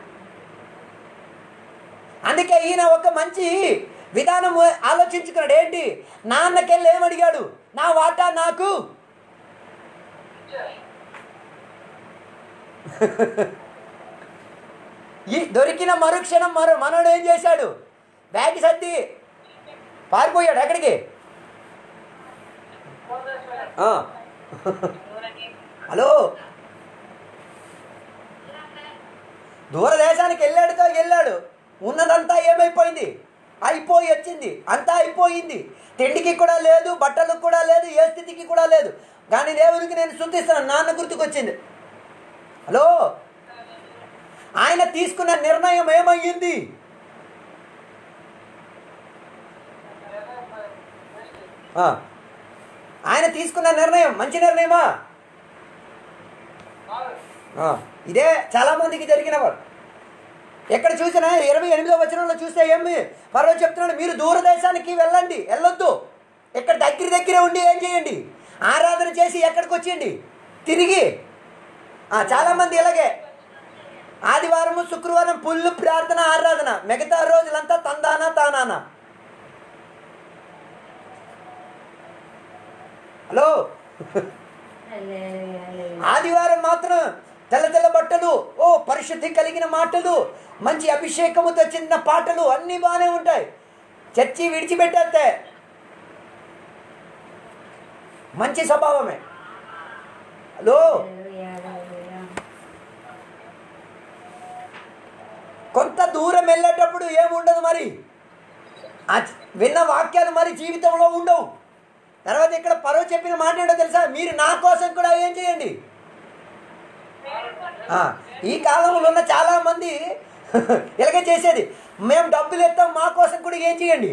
అందుకే ఈయన ఒక మంచి విధానం ఆలోచించుకున్నాడు ఏంటి నాన్నకెళ్ళి ఏమడిగాడు నా వాటా నాకు ఈ దొరికిన మరుక్షణం మరో మనోడు ఏం చేశాడు బ్యాగ్ సర్ది పారిపోయాడు ఎక్కడికి ఆ. హలో దూరదేశానికి వెళ్ళాడుతో వెళ్ళాడు ఉన్నదంతా ఏమైపోయింది అయిపోయి వచ్చింది అంతా అయిపోయింది తిండికి కూడా లేదు బట్టలకు కూడా లేదు ఏ స్థితికి కూడా లేదు కానీ దేవునికి నేను శుద్ధిస్తాను నాన్న గుర్తుకొచ్చింది హలో ఆయన తీసుకున్న నిర్ణయం ఏమయ్యింది ఆ. ఆయన తీసుకున్న నిర్ణయం మంచి నిర్ణయమా ఆ, ఇదే చాలా మందికి జరిగిన వాడు ఎక్కడ చూసినా ఇరవై ఎనిమిదో వచనంలో చూస్తే ఏమి పర్వ చెప్తున్నాడు మీరు దూరదేశానికి వెళ్ళండి వెళ్ళొద్దు ఇక్కడ దగ్గర దగ్గర ఉండి ఏం చేయండి ఆరాధన చేసి ఎక్కడికి వచ్చేయండి తిరిగి ఆ, చాలా మంది ఇలాగే ఆదివారము శుక్రవారం పుల్లు ప్రార్థన ఆరాధన మిగతా రోజులంతా తందానా తానానా హలో హల్లెలూయా హల్లెలూయా ఆదివారం మాత్రం తెల్ల తెల్ల బట్టలు ఓ పరిశుద్ధి కలిగిన మాటలు మంచి అభిషేకముతో చెందిన పాటలు అన్నీ బాగానే ఉంటాయి చర్చి విడిచిపెట్టేస్తే మంచి స్వభావమే హలో హల్లెలూయా హల్లెలూయా కొంత దూరం వెళ్ళేటప్పుడు ఏముండదు మరి ఆ చ- విన్న వాక్యాలు మరి జీవితంలో ఉండవు తర్వాత ఇక్కడ పరవ చెప్పిన మాట ఏంటో తెలుసా మీరు నా కోసం కూడా ఏం చేయండి ఆ, ఈ కాలంలో ఉన్న చాలా మంది ఇలాగే చేసేది మేము డబ్బులు ఎత్తాం మా కోసం కూడా ఏం చేయండి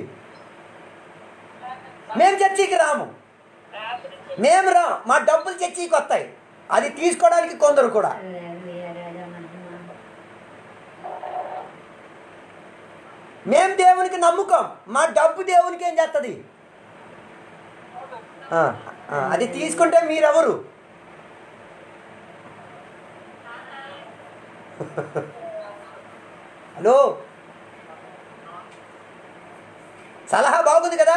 మేము చర్చికి రాము మేము రాం మా డబ్బులు చర్చికి వస్తాయి అది తీసుకోవడానికి కొందరు కూడా హల్లెలూయా రాజా మహిమ మేము దేవునికి నమ్ముకోం మా డబ్బు దేవునికి ఏం చేస్తుంది ఆ, ఆ, అది తీసుకుంటే మీరెవరు హలో సలహా బాగుంది కదా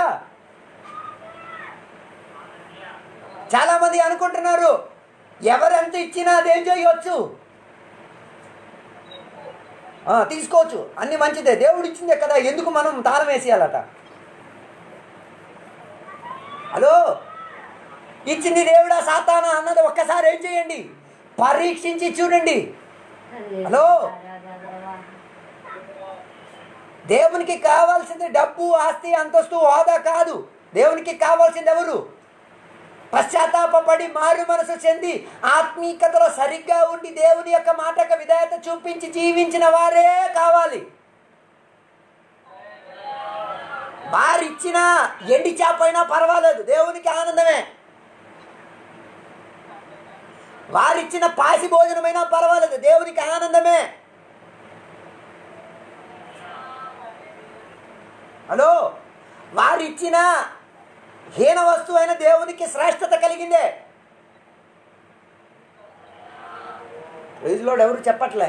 చాలా మంది అనుకుంటున్నారు ఎవరెంత ఇచ్చినా అదేం చేయవచ్చు ఆ, తీసుకోవచ్చు అన్ని మంచిదే దేవుడు ఇచ్చిందే కదా ఎందుకు మనం తాళం వేసేయాలట హలో ఇచ్చింది దేవుడా సాతానా అన్నది ఒక్కసారి ఏం చేయండి పరీక్షించి చూడండి హలో? రాజా దేవా దేవునికి కావాల్సింది డబ్బు ఆస్తి అంతస్తు హోదా కాదు దేవునికి కావాల్సింది ఎవరు పశ్చాత్తాపడి మారు మనసు చెంది ఆత్మీకతలో సరిగ్గా ఉండి దేవుని యొక్క మాటకు విధేయత చూపించి జీవించిన వారే కావాలి వారిచ్చిన ఎండి చేపైనా పర్వాలేదు దేవునికి ఆనందమే వారిచ్చిన పాసి భోజనమైనా పర్వాలేదు దేవునికి ఆనందమే హలో వారిచ్చిన హీన వస్తువు అయిన దేవునికి శ్రేష్టత కలిగిందే రోజులో ఎవరు చెప్పట్లే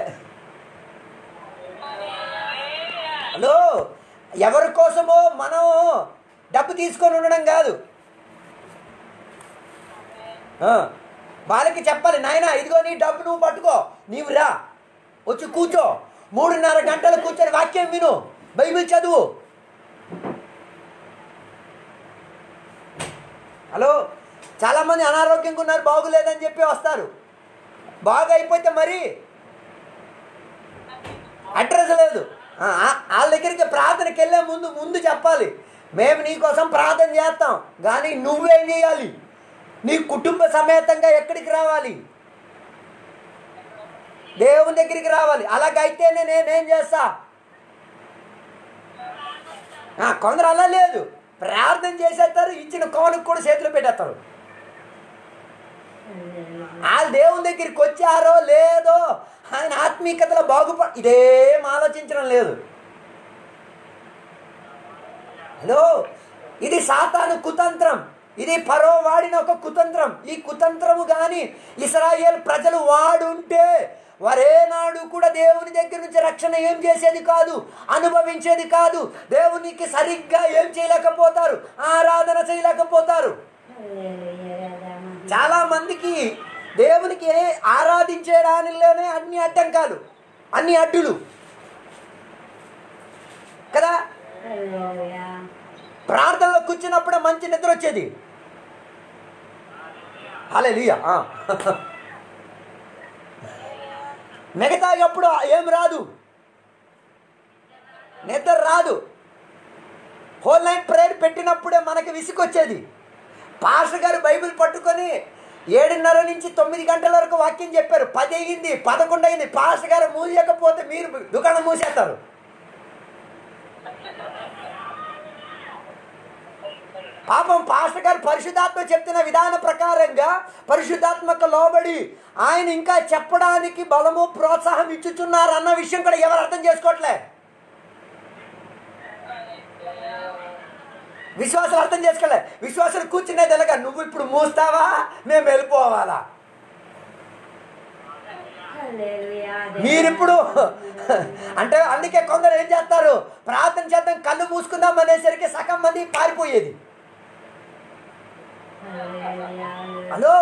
హలో ఎవరి కోసమో మనం డబ్బు తీసుకొని ఉండడం కాదు ఆ, వాళ్ళకి చెప్పాలి నాయన ఇదిగో నీ డబ్బు నువ్వు పట్టుకో నీవు రా వచ్చి కూర్చో మూడున్నర గంటలు కూర్చొని వాక్యం విను బైబిల్ చదువు హలో చాలామంది అనారోగ్యంగా ఉన్నారు బాగులేదని చెప్పి వస్తారు బాగా అయిపోతే మరి అడ్రస్ లేదు ఆ, ఆ- వాళ్ళ దగ్గరికి ప్రార్థనకి వెళ్ళే ముందు ముందు చెప్పాలి మేము నీకోసం ప్రార్థన చేస్తాం కానీ నువ్వేం చేయాలి నీ కుటుంబ సమేతంగా ఎక్కడికి రావాలి దేవుని దగ్గరికి రావాలి అలాగైతేనే నేనేం చేస్తా ఆ, కొందరు అలా లేదు ప్రార్థన చేసేస్తారు ఇచ్చిన కోనకు కూడా చేతిలో పెట్టేస్తారు వాళ్ళు దేవుని దగ్గరికి వచ్చారో లేదో ఆయన ఆత్మీయతలో బాగుప ఇదేం ఆలోచించడం లేదు హలో ఇది సాతాను కుతంత్రం ఇది పరో వాడిన ఒక కుతంత్రం ఈ కుతంత్రము కానీ ఇస్రాయేల్ ప్రజలు వాడుంటే వారేనాడు కూడా దేవుని దగ్గర నుంచి రక్షణ ఏం చేసేది కాదు అనుభవించేది కాదు దేవునికి సరిగ్గా ఏం చేయలేకపోతారు ఆరాధన చేయలేకపోతారు చాలా మందికి దేవునికి ఆరాధించడానిలోనే అన్ని అడ్డంకాలు అన్ని అడ్డులు కదా ప్రార్థనలో కూర్చున్నప్పుడే మంచి నిద్ర వచ్చేది అలే మిగతా ఎప్పుడు ఏం రాదు నిద్ర రాదు హోల్ నైట్ ప్రేయర్ పెట్టినప్పుడే మనకి విసుకొచ్చేది పాస్టర్ గారు బైబిల్ పట్టుకొని ఏడున్నర నుంచి తొమ్మిది గంటల వరకు వాక్యం చెప్పారు పది అయ్యింది పదకొండు అయింది పాస్టర్ గారు మూసేయకపోతే మీరు దుకాణం మూసేస్తారు పాపం పాస్టర్ గారు పరిశుద్ధాత్మ చెప్తున్న విధాన ప్రకారంగా పరిశుద్ధాత్మక లోబడి ఆయన ఇంకా చెప్పడానికి బలము ప్రోత్సాహం ఇచ్చుచున్నారు అన్న విషయం కూడా ఎవరు అర్థం చేసుకోవట్లే విశ్వాసాలు అర్థం చేసుకోలే విశ్వాసాలు కూర్చునేది ఎలాగా నువ్వు ఇప్పుడు మూస్తావా మేము వెళ్ళిపోవాలా మీరిప్పుడు అంటే అందుకే కొందరు ఏం చేస్తారు ప్రార్థన చేద్దాం కళ్ళు మూసుకుందాం అనేసరికి సగం మంది పారిపోయేది హలో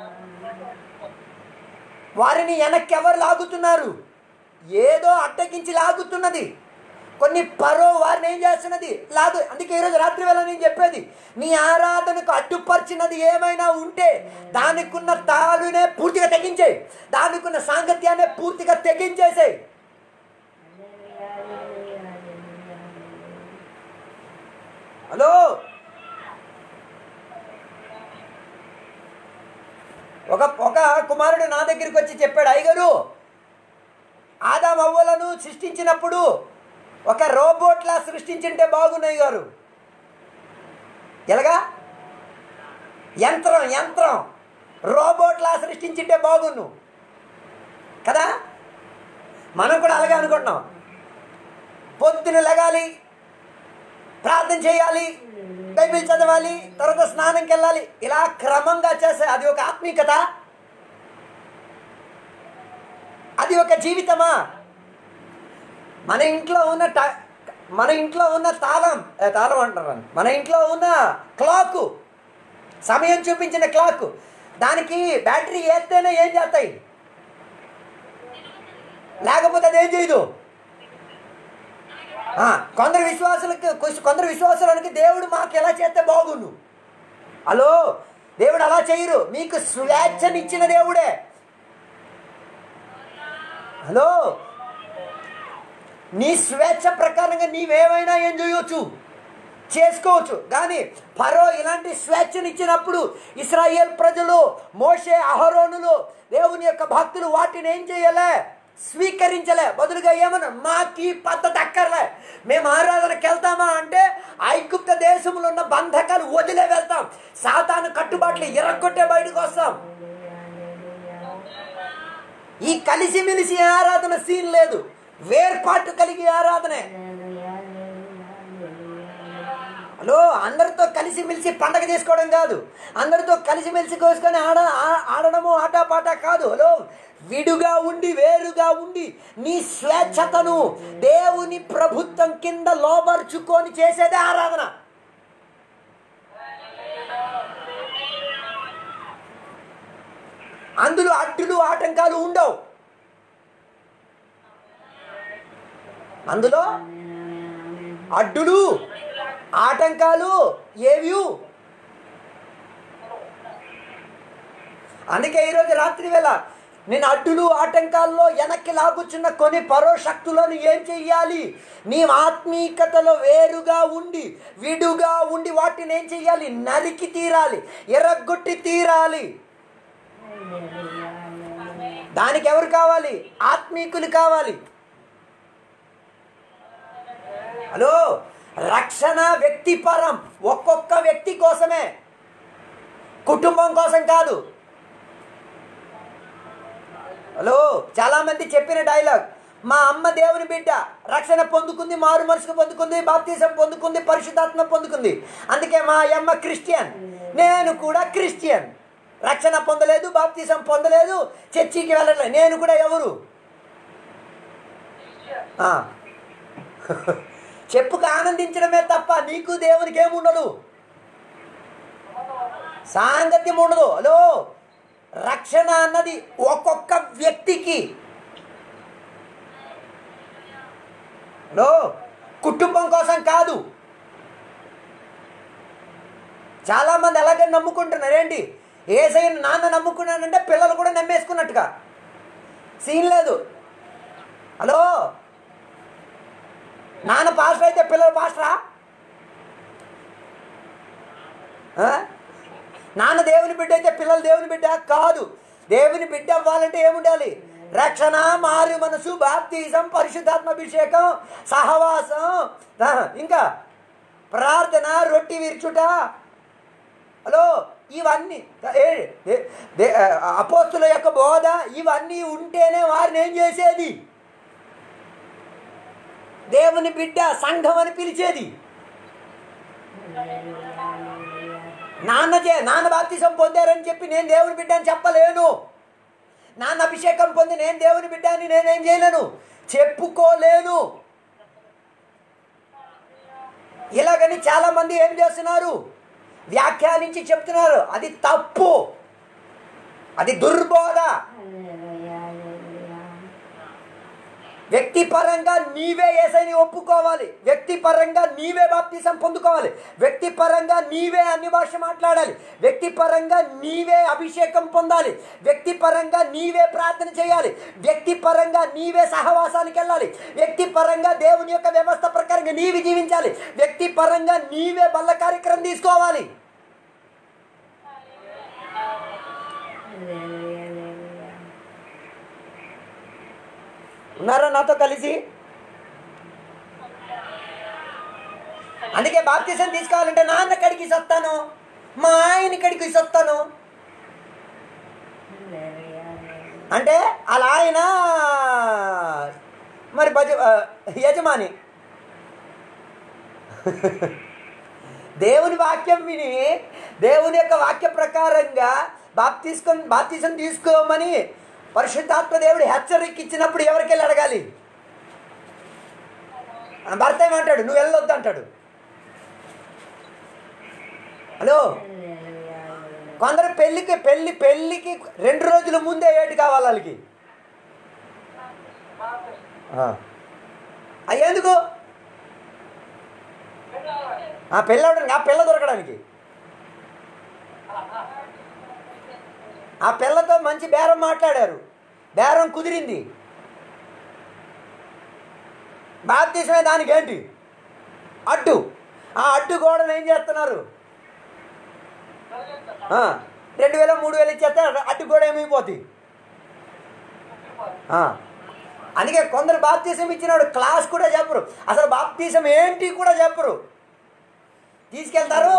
వారిని వెనక్కి ఎవరు లాగుతున్నారు ఏదో అడ్డగించి లాగుతున్నది కొన్ని పరో వారిని ఏం చేస్తున్నది లాగు అందుకే ఈరోజు రాత్రి వేళ నేను చెప్పేది నీ ఆరాధనకు అడ్డుపరిచినది ఏమైనా ఉంటే దానికున్న తాళునే పూర్తిగా తెగించేయి దానికున్న సాంగత్యాన్ని పూర్తిగా తెగించేసేయి హలో ఒక ఒక కుమారుడు నా దగ్గరికి వచ్చి చెప్పాడు అయ్యగారు ఆదాం అవ్వలను సృష్టించినప్పుడు ఒక రోబోట్లా సృష్టించింటే బాగున్నాయి గారు ఎలాగా యంత్రం యంత్రం రోబోట్లా సృష్టించింటే బాగున్ను కదా మనం కూడా అలాగే అనుకుంటున్నాం పొద్దున లెగాలి ప్రార్థన చేయాలి బైబిల్ చదవాలి తర్వాత స్నానంకి వెళ్ళాలి ఇలా క్రమంగా చేస్తే అది ఒక ఆత్మీయత అది ఒక జీవితమా మన ఇంట్లో ఉన్న ట- మన ఇంట్లో ఉన్న తాళం ఏ, తాళం అంటారు మన ఇంట్లో ఉన్న క్లాకు సమయం చూపించిన క్లాక్ దానికి బ్యాటరీ వేస్తేనే ఏం చేస్తాయి లేకపోతే అది ఏం చేయదు ఆ, కొందరు విశ్వాసులకు కొ- కొందరు విశ్వాసులకి దేవుడు మాకు ఎలా చేస్తే బాగుండు హలో దేవుడు అలా చేయరు మీకు స్వేచ్ఛనిచ్చిన దేవుడే హలో నీ స్వేచ్ఛ ప్రకారంగా నీవేమైనా ఏం చేయవచ్చు చేసుకోవచ్చు కానీ ఫరో ఇలాంటి స్వేచ్ఛనిచ్చినప్పుడు ఇస్రాయేల్ ప్రజలు మోషే అహరోనులు దేవుని యొక్క భక్తులు వాటిని ఏం చేయలే స్వీకరించలే బదులుగా ఏమన్నా మాకు ఈ పద్ధతి అక్కర్లే మేము ఆరాధనకి వెళ్తామా అంటే ఐగుప్త దేశంలో ఉన్న బంధకాలు వదిలే వెళ్తాం సాతాను కట్టుబాట్లు ఎరగొట్టే బయటకు వస్తాం ఈ కలిసిమెలిసి ఆరాధన సీన్ లేదు వేర్పాటు కలిగి ఆరాధనే హలో అందరితో కలిసిమెలిసి పండగ చేసుకోవడం కాదు అందరితో కలిసిమెలిసి కోసుకొని ఆడ ఆ- ఆడడము ఆటపాట కాదు హలో విడుగా ఉండి వేరుగా ఉండి నీ స్వేచ్ఛతను దేవుని ప్రభుత్వం కింద లోబర్చుకొని చేసేదే ఆరాధన అందులో అడ్డులు ఆటంకాలు ఉండవు అందులో అడ్డులు ఆటంకాలు ఏవి అందుకే ఈరోజు రాత్రి వేళ నేను అడ్డులు ఆటంకాల్లో వెనక్కి లాగుచున్న కొన్ని పరోశక్తులను ఏం చెయ్యాలి నీ ఆత్మీకతలో వేరుగా ఉండి విడుగా ఉండి వాటిని ఏం చెయ్యాలి నరికి తీరాలి ఎర్రగొట్టి తీరాలి దానికి ఎవరు కావాలి ఆత్మీకులు కావాలి హలో రక్షణ వ్యక్తిపరం ఒక్కొక్క వ్యక్తి కోసమే కుటుంబం కోసం కాదు హలో చాలామంది చెప్పిన డైలాగ్ మా అమ్మ దేవుని బిడ్డ రక్షణ పొందుకుంది మారు మనసుకు పొందుకుంది బాప్తీసం పొందుకుంది పరిశుద్ధాత్మ పొందుకుంది అందుకే మా అమ్మ క్రిస్టియన్ నేను కూడా క్రిస్టియన్ రక్షణ పొందలేదు బాప్తీసం పొందలేదు చర్చికి వెళ్ళలేదు నేను కూడా ఎవరు ఆ. చెప్పుకు ఆనందించడమే తప్ప నీకు దేవునికి ఏముండదు సాంగత్యం ఉండదు హలో రక్షణ అన్నది ఒక్కొక్క వ్యక్తికి హలో కుటుంబం కోసం కాదు చాలామంది అలాగే నమ్ముకుంటున్నారు ఏంటి ఏసై నాన్న నమ్ముకున్నానంటే పిల్లలు కూడా నమ్మేసుకున్నట్టుగా సీన్ లేదు హలో నాన్న పాస్టర్ అయితే పిల్లలు పాస్టరా ఆ? నాన్న దేవుని బిడ్డ అయితే పిల్లలు దేవుని బిడ్డ కాదు దేవుని బిడ్డ అవ్వాలంటే ఏముండాలి రక్షణ మారు మనసు బాప్తీసం పరిశుద్ధాత్మాభిషేకం సహవాసం ఆ, ఇంకా ప్రార్థన రొట్టి విరుచుట హలో ఇవన్నీ ఏ ఏ- దే- అపోస్తుల యొక్క బోధ ఇవన్నీ ఉంటేనే వారిని ఏం చేసేది దేవుని బిడ్డ సంఘం అని పిలిచేది నాన్న చే నాన్న బాప్తిసం పొందారని చెప్పి నేను దేవుని బిడ్డ అని చెప్పలేను నాన్న అభిషేకం పొంది నేను దేవుని బిడ్డ అని నేనేం చేయలేను చెప్పుకోలేను ఇలాగని చాలా మంది ఏం చేస్తున్నారు వ్యాఖ్యానించి చెప్తున్నారు అది తప్పు అది దుర్బోధ వ్యక్తిపరంగా నీవే ఏసైని ఒప్పుకోవాలి వ్యక్తిపరంగా నీవే బాప్తిసం పొందుకోవాలి వ్యక్తిపరంగా నీవే అన్ని భాష మాట్లాడాలి వ్యక్తిపరంగా నీవే అభిషేకం పొందాలి వ్యక్తిపరంగా నీవే ప్రార్థన చేయాలి వ్యక్తిపరంగా నీవే సహవాసానికి వెళ్ళాలి వ్యక్తిపరంగా దేవుని యొక్క వ్యవస్థ ప్రకారంగా నీవి జీవించాలి వ్యక్తిపరంగా నీవే బల్ల కార్యక్రమం తీసుకోవాలి ఉన్నారా నాతో కలిసి అందుకే బాప్తీసం తీసుకోవాలంటే నాన్న కడికి సత్తాను మా ఆయన కడికి సత్తాను అంటే అలా ఆయన మరి భజ ఆ, యజమాని దేవుని వాక్యం విని దేవుని యొక్క వాక్య ప్రకారంగా బాప్తీసుకొని బాప్తీసం తీసుకోమని పరిశుద్ధాత్మ దేవుడు హెచ్చరిక ఇచ్చినప్పుడు ఎవరికి వెళ్ళి అడగాలి ఆ భర్త ఏమంటాడు నువ్వు వెళ్ళొద్దు అంటాడు హలో కొందరు పెళ్ళికి పెళ్ళి పెళ్ళికి రెండు రోజుల ముందే ఏటి కావాలి వాళ్ళకి ఆ. ఆ, ఎందుకు ఆ పిల్ల ఆ పిల్ల దొరకడానికి ఆ పిల్లతో మంచి బేరం మాట్లాడారు బేరం కుదిరింది బాప్తీసమే దానికి ఏంటి అడ్డు ఆ అడ్డు గోడను ఏం చేస్తున్నారు ఆ, రెండు వేల మూడు వేలు ఇచ్చేస్తే అడ్డు గోడ ఏమైపోతుంది ఆ, అందుకే కొందరు బాప్తీసం ఇచ్చినాడు క్లాస్ కూడా చెప్పరు అసలు బాప్తీసం ఏంటి కూడా చెప్పరు తీసుకెళ్తారు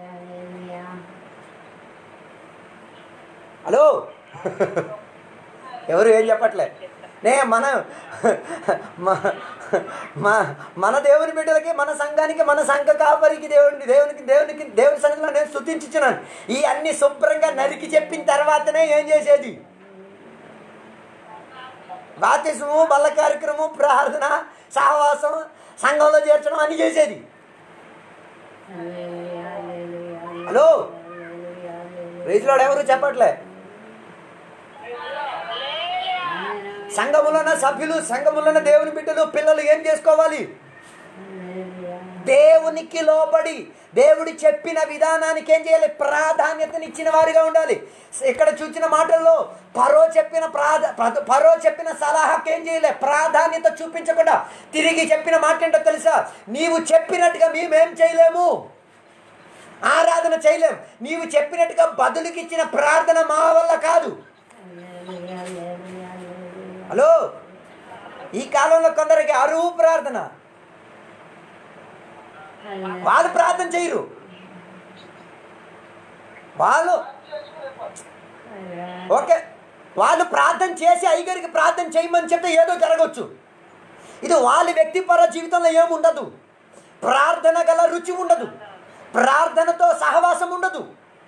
హలో ఎవరు ఏం చెప్పట్లే నే మన మ- మ- మన దేవుని బిడ్డలకి మన సంఘానికి మన సంఘ కాపరికి దేవుని దేవునికి దేవునికి దేవుని సంఘంలో నేను స్థుతించున్నాను ఈ అన్ని శుభ్రంగా నరికి చెప్పిన తర్వాతనే ఏం చేసేది బాతిసము బల్ల కార్యక్రమం ప్రార్థన సహవాసం సంఘంలో చేర్చడం అన్ని చేసేది హలో రైతులో ఎవరు చెప్పట్లే సంఘములోన సభ్యులు సంఘములోన దేవుని బిడ్డలు పిల్లలు ఏం చేసుకోవాలి దేవునికి లోబడి దేవుడు చెప్పిన విధానానికి ఏం చేయాలి ప్రాధాన్యతనిచ్చిన వారిగా ఉండాలి ఇక్కడ చూచిన మాటల్లో పరో చెప్పిన ప్రాధ ప్ర- పరో చెప్పిన సలహాకి ఏం చేయలే ప్రాధాన్యత చూపించకుండా తిరిగి చెప్పిన మాట ఏంటో తెలుసా నీవు చెప్పినట్టుగా మేమేం చేయలేము ఆరాధన చేయలేం నీవు చెప్పినట్టుగా బదులుకిచ్చిన ప్రార్థన మా వల్ల కాదు హలో ఈ కాలంలో కొందరికి అరువు ప్రార్థన వాళ్ళు ప్రార్థన చేయరు వాళ్ళు ఓకే వాళ్ళు ప్రార్థన చేసి అయ్యగారికి ప్రార్థన చేయమని చెప్తే ఏదో జరగవచ్చు ఇది వాళ్ళ వ్యక్తిపర జీవితంలో ఏముండదు ప్రార్థన గల రుచి ఉండదు ప్రార్థనతో సహవాసం ఉండదు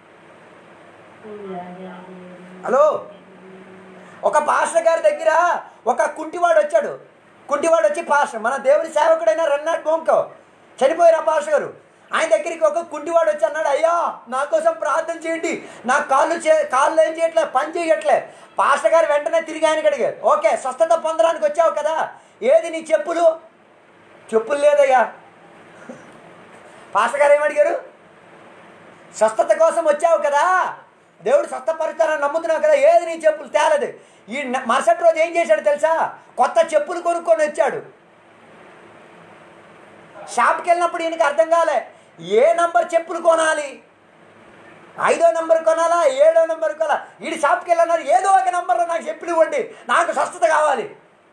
హలో ఒక పాస్టర్ గారి దగ్గర ఒక కుంటివాడు వచ్చాడు కుంటివాడు వచ్చి పాస్టర్ మన దేవుని సేవకుడైన రన్నాట్ బొంకో చనిపోయారు ఆ పాస్టర్ గారు ఆయన దగ్గరికి ఒక కుంటివాడు వచ్చి అన్నాడు అయ్యా నా కోసం ప్రార్థన చేయండి నా కాళ్ళు చే కాళ్ళు ఏం చేయట్లే పని చేయట్లే పాస్టర్ గారు వెంటనే తిరిగి ఆయనకి అడిగారు ఓకే స్వస్థత పొందడానికి వచ్చావు కదా ఏది నీ చెప్పులు చెప్పులు లేదయ్యా పాస్టర్ గారు ఏమడిగారు స్వస్థత కోసం వచ్చావు కదా దేవుడు స్వస్థపరుస్తారని నమ్ముతున్నావు కదా ఏది నీ చెప్పులు తేలదు ఈ న- మరుసటి రోజు ఏం చేశాడు తెలుసా కొత్త చెప్పులు కొనుక్కొని వచ్చాడు షాప్కి వెళ్ళినప్పుడు ఈయనకి అర్థం కాలే ఏ నంబర్ చెప్పులు కొనాలి ఐదో నంబర్ కొనాలా ఏడో నంబర్ కొనాలా వీడి షాప్కి వెళ్ళన్నారు ఏదో ఒక నంబర్లో నాకు చెప్పులు ఇవ్వండి నాకు స్వస్థత కావాలి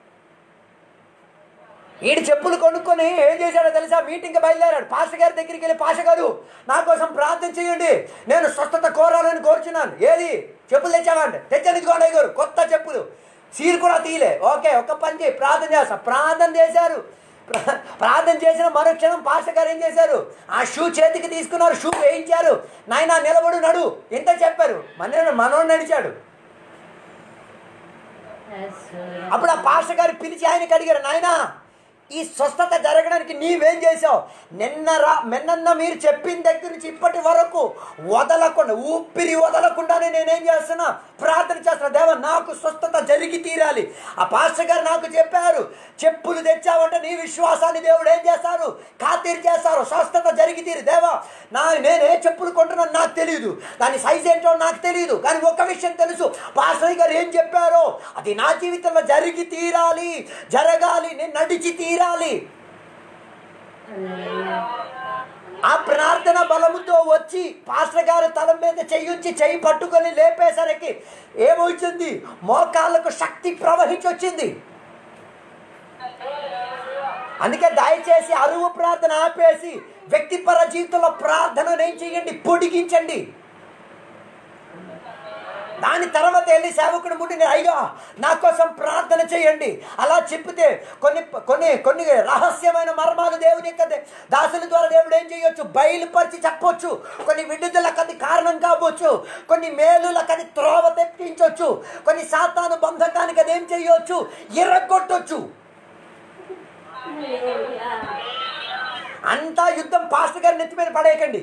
ఈడు చెప్పులు కొనుక్కొని ఏం చేశాడో తెలుసా మీటింగ్కి బయలుదేరాడు పాస్టర్ గారి దగ్గరికి వెళ్ళి పాస్టర్ గారు నా కోసం ప్రార్థన చేయండి నేను స్వస్థత కోరాలని కోరుచున్నాను ఏది చెప్పులు తెచ్చామండి తెచ్చండి గోడయ్య గారు కొత్త చెప్పులు సీల్ కూడా తీయలే ఓకే ఒక పని చేయి ప్రార్థన చేస్తా ప్రార్థన చేశారు ప్రా- ప్రార్థన చేసిన మరుక్షణం పాస్టర్ గారు ఏం చేశారు ఆ షూ చేతికి తీసుకున్నారు షూ వేయించారు నాయన నిలబడు నడు ఇంత చెప్పారు మన మనోడు నడిచాడు అప్పుడు ఆ పాస్టర్ గారు పిలిచి ఆయనకి అడిగారు నాయనా ఈ స్వస్థత జరగడానికి నీవేం చేసావు నిన్న రా నిన్న మీరు చెప్పిన దగ్గర నుంచి ఇప్పటి వరకు వదలకుండా ఊపిరి వదలకుండానే నేనేం చేస్తున్నా ప్రార్థన చేస్తున్నా దేవ నాకు స్వస్థత జరిగి తీరాలి ఆ పాస్టర్ గారు నాకు చెప్పారు చెప్పులు తెచ్చావంటే నీ విశ్వాసాన్ని దేవుడు ఏం చేస్తారు ఖాతీరు చేస్తారు స్వస్థత జరిగి తీరు దేవా నా నేను ఏ చెప్పులు కొంటున్నాను నాకు తెలియదు దాని సైజ్ ఏంటో నాకు తెలియదు కానీ ఒక విషయం తెలుసు పాస్టర్ గారు ఏం చెప్పారో అది నా జీవితంలో జరిగి తీరాలి జరగాలి నేను నడిచి తీరాలి ఆ ప్రార్థన బలముతో వచ్చి పాస్టర్ గారు తల మీద చెయ్యుంచి చెయ్యి పట్టుకొని లేపేసరికి ఏమవుతుంది మోకాళ్ళకు శక్తి ప్రవహించి వచ్చింది అందుకే దయచేసి అరువు ప్రార్థన ఆపేసి వ్యక్తిపర జీవితంలో ప్రార్థనను ఏం చేయండి పొడిగించండి దాని తర్వాత వెళ్ళి సేవకుడు ముట్టిన అయ్యా నా కోసం ప్రార్థన చేయండి అలా చెప్పితే కొన్ని కొన్ని కొన్ని రహస్యమైన మర్మాలు దేవుని యొక్క దే- దాసుల ద్వారా దేవుడు ఏం చేయొచ్చు బయలుపరిచి చెప్పొచ్చు కొన్ని విడుదలకు అది కారణం కావచ్చు కొన్ని మేలులకు అది త్రోవ తెప్పించవచ్చు కొన్ని సాతాను బంధకానికి అది ఏం చేయొచ్చు ఎర్రగొట్టొచ్చు అంతా యుద్ధం పాస్టర్ గారి నెత్తి మీద పడేయకండి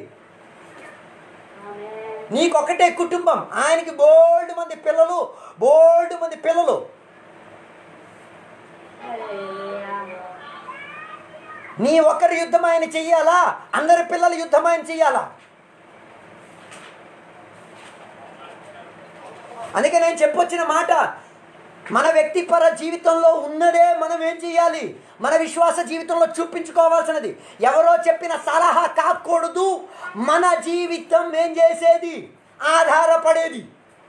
నీకొకటే కుటుంబం ఆయనకి బోల్డ్ మంది పిల్లలు బోల్డ్ మంది పిల్లలు నీ ఒక్కరి యుద్ధం ఆయన చెయ్యాలా అందరి పిల్లల యుద్ధం ఆయన చెయ్యాలా అందుకే నేను చెప్పొచ్చిన మాట మన వ్యక్తిపర జీవితంలో ఉన్నదే మనం ఏం చేయాలి మన విశ్వాస జీవితంలో చూపించుకోవాల్సినది ఎవరో చెప్పిన సలహా కాకూడదు మన జీవితం ఏం చేసేది ఆధారపడేది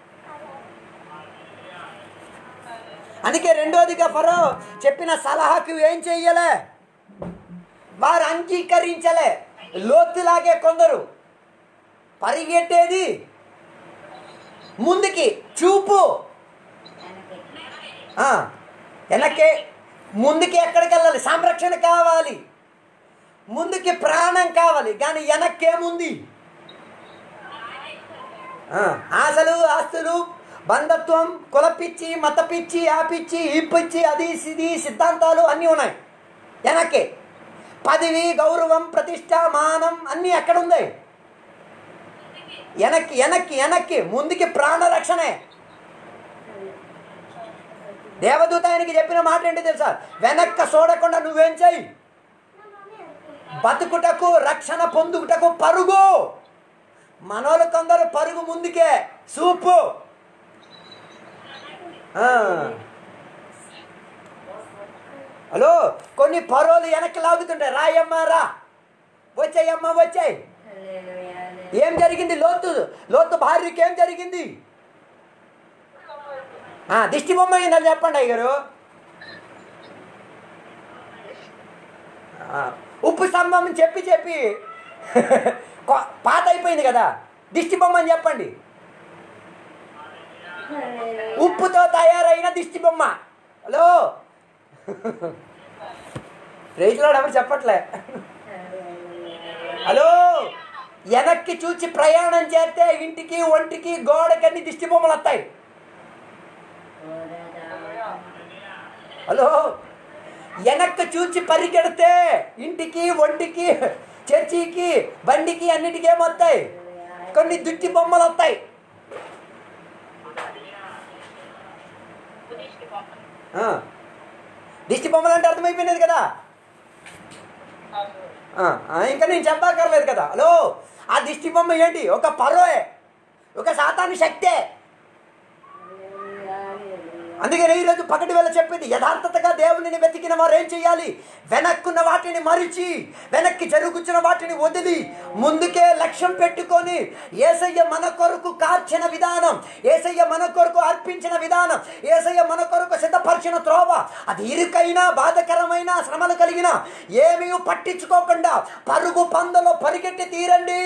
అందుకే రెండోదిగా ఫరో చెప్పిన సలహాకు ఏం చెయ్యలే వారు అంగీకరించలే లోతులాగే కొందరు పరిగెట్టేది ముందుకి చూపు ఆ, వెనక్కే ముందుకి ఎక్కడికి వెళ్ళాలి సంరక్షణ కావాలి ముందుకి ప్రాణం కావాలి కానీ వెనక్కేముంది ఆ, ఆశలు ఆస్తులు బంధత్వం కులపిచ్చి మతపిచ్చి ఆ పిచ్చి ఈ పిచ్చి అది ఇది సిద్ధాంతాలు అన్నీ ఉన్నాయి వెనక్కే పదవి గౌరవం ప్రతిష్ట మానం అన్నీ ఎక్కడ ఉంది వెనక్కి వెనక్కి వెనక్కి ముందుకి ప్రాణరక్షణే దేవదూత ఆయనకి చెప్పిన మాట ఏంటి తెలుసా వెనక్క చూడకుండా నువ్వేం చెయ్యి బతుకుటకు రక్షణ పొందుకుటకు పరుగు మనోళ్ళు కొందరు పరుగు ముందుకే సూపు ఆ. హలో కొన్ని పరోలు వెనక్కి లాగుతుంటాయి రాయమ్మ రా వచ్చాయమ్మ వచ్చాయి హల్లెలూయా, ఏం జరిగింది లోతు లోతు భార్యకి ఏం జరిగింది ఆ, దిష్టి బొమ్మ అయిందని చెప్పండి అయ్యారు ఉప్పు స్తంభం అని చెప్పి చెప్పి కొ- పాత అయిపోయింది కదా దిష్టి బొమ్మ అని చెప్పండి హల్లెలూయా. ఉప్పుతో తయారైన దిష్టి బొమ్మ హలో రైతులో ఎవరు చెప్పట్లే హలో వెనక్కి చూచి ప్రయాణం చేస్తే ఇంటికి ఒంటికి గోడకన్ని దిష్టి బొమ్మలు వస్తాయి హలో వెనక్కి చూచి పరిగెడితే ఇంటికి ఒంటికి చర్చికి బండికి అన్నిటికీ ఏమొస్తాయి కొన్ని దిష్టి బొమ్మలు వస్తాయి ఆ. దిష్టి బొమ్మలు అంటే అర్థమైపోయినది కదా ఆ, ఆ, ఇంకా నేను చెప్పక్కర్లేదు కదా హలో ఆ దిష్టి బొమ్మ ఏంటి ఒక పరోయే ఒక సాతాను శక్తే అందుకని ఈరోజు పగటి వేళ చెప్పింది యథార్థతగా దేవునిని వెతికిన వారు ఏం చేయాలి వెనక్కున్న వాటిని మరిచి వెనక్కి జరుగుతున్న వాటిని వదిలి ముందుకే లక్ష్యం పెట్టుకొని ఏసయ్య మన కొరకు కార్చిన విధానం ఏసయ్య మన కొరకు అర్పించిన విధానం ఏసయ్య మన కొరకు సిద్ధపరిచిన త్రోవ అది ఇరుకైనా బాధకరమైన శ్రమలు కలిగిన ఏమీ పట్టించుకోకుండా పరుగు పందలో పరిగెట్టి తీరండి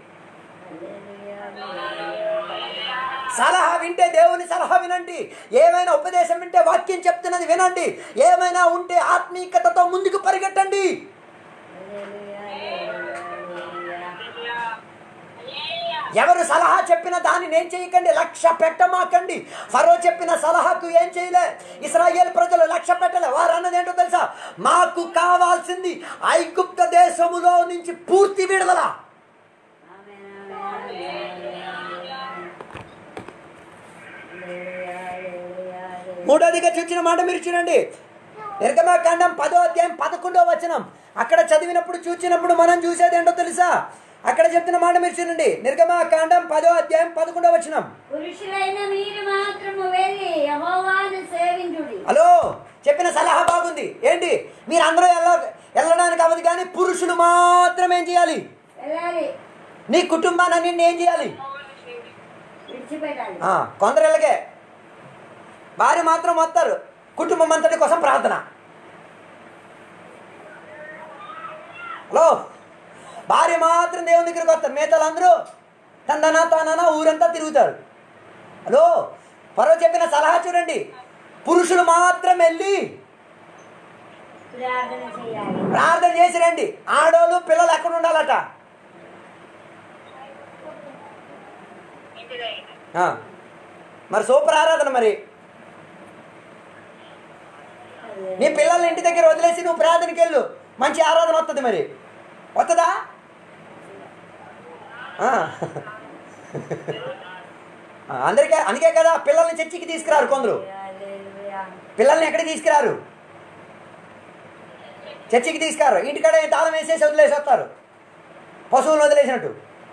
సలహా వింటే దేవుని సలహా వినండి ఏమైనా ఉపదేశం వింటే వాక్యం చెప్తున్నది వినండి ఏమైనా ఉంటే ఆత్మీయతతో ముందుకు పరిగెట్టండి ఎవరు సలహా చెప్పిన దాన్ని ఏం చేయకండి లక్ష్య పెట్టమాకండి ఫరో చెప్పిన సలహాకు ఏం చేయలే ఇస్రాయేల్ ప్రజలు లక్ష్య పెట్టలే వారు అన్నది ఏంటో తెలుసా మాకు కావాల్సింది ఐగుప్త దేశములో నుంచి పూర్తి విడుదల మూడోదిగా చూసిన మాట మీరు చూడండి నిర్గమాకాండం పదో అధ్యాయం పదకొండో వచనం అక్కడ చదివినప్పుడు చూసినప్పుడు మనం చూసేది ఏంటో తెలుసా అక్కడ చెప్తున్న మాట మీరు చూడండి నిర్గమాకాండం పదో అధ్యాయం పదకొండో వచనం పురుషులైన మీరు మాత్రము వెళ్ళి యహోవాను సేవించుడి హలో చెప్పిన సలహా బాగుంది ఏంటి మీరు అందరూ వెళ్ళ వెళ్ళడానికి అవ్వదు కానీ పురుషులు మాత్రం ఏం చేయాలి వెళ్ళాలి నీ కుటుంబాన్ని ఏం చేయాలి విడిచిపెట్టాలి ఆ, కొందరు వెళ్ళగే భార్య మాత్రం వస్తారు కుటుంబం అంతటి కోసం ప్రార్థన హలో భార్య మాత్రం దేవుని దగ్గరికి వస్తారు మిగతాలు అందరూ తందనా తాననా ఊరంతా తిరుగుతారు హలో పరవ చెప్పిన సలహా చూడండి పురుషులు మాత్రం వెళ్ళి ప్రార్థన చేయాలి ప్రార్థన చేసి రండి ఆడోళ్ళు పిల్లలు ఎక్కడ ఉండాలట ఆ, మరి సూపర్ ఆరాధన మరి నీ పిల్లల్ని ఇంటి దగ్గర వదిలేసి నువ్వు ప్రార్థనకి వెళ్ళు మంచి ఆరాధన వస్తుంది మరి వస్తుందా ఆ. ఆ, అందరికీ అందుకే కదా పిల్లల్ని చర్చికి తీసుకురారు కొందరు హల్లెలూయా. పిల్లల్ని ఎక్కడికి తీసుకురారు చర్చికి తీసుకురారు ఇంటికాడ తాళం వేసేసి వదిలేసి వస్తారు పశువులు వదిలేసినట్టు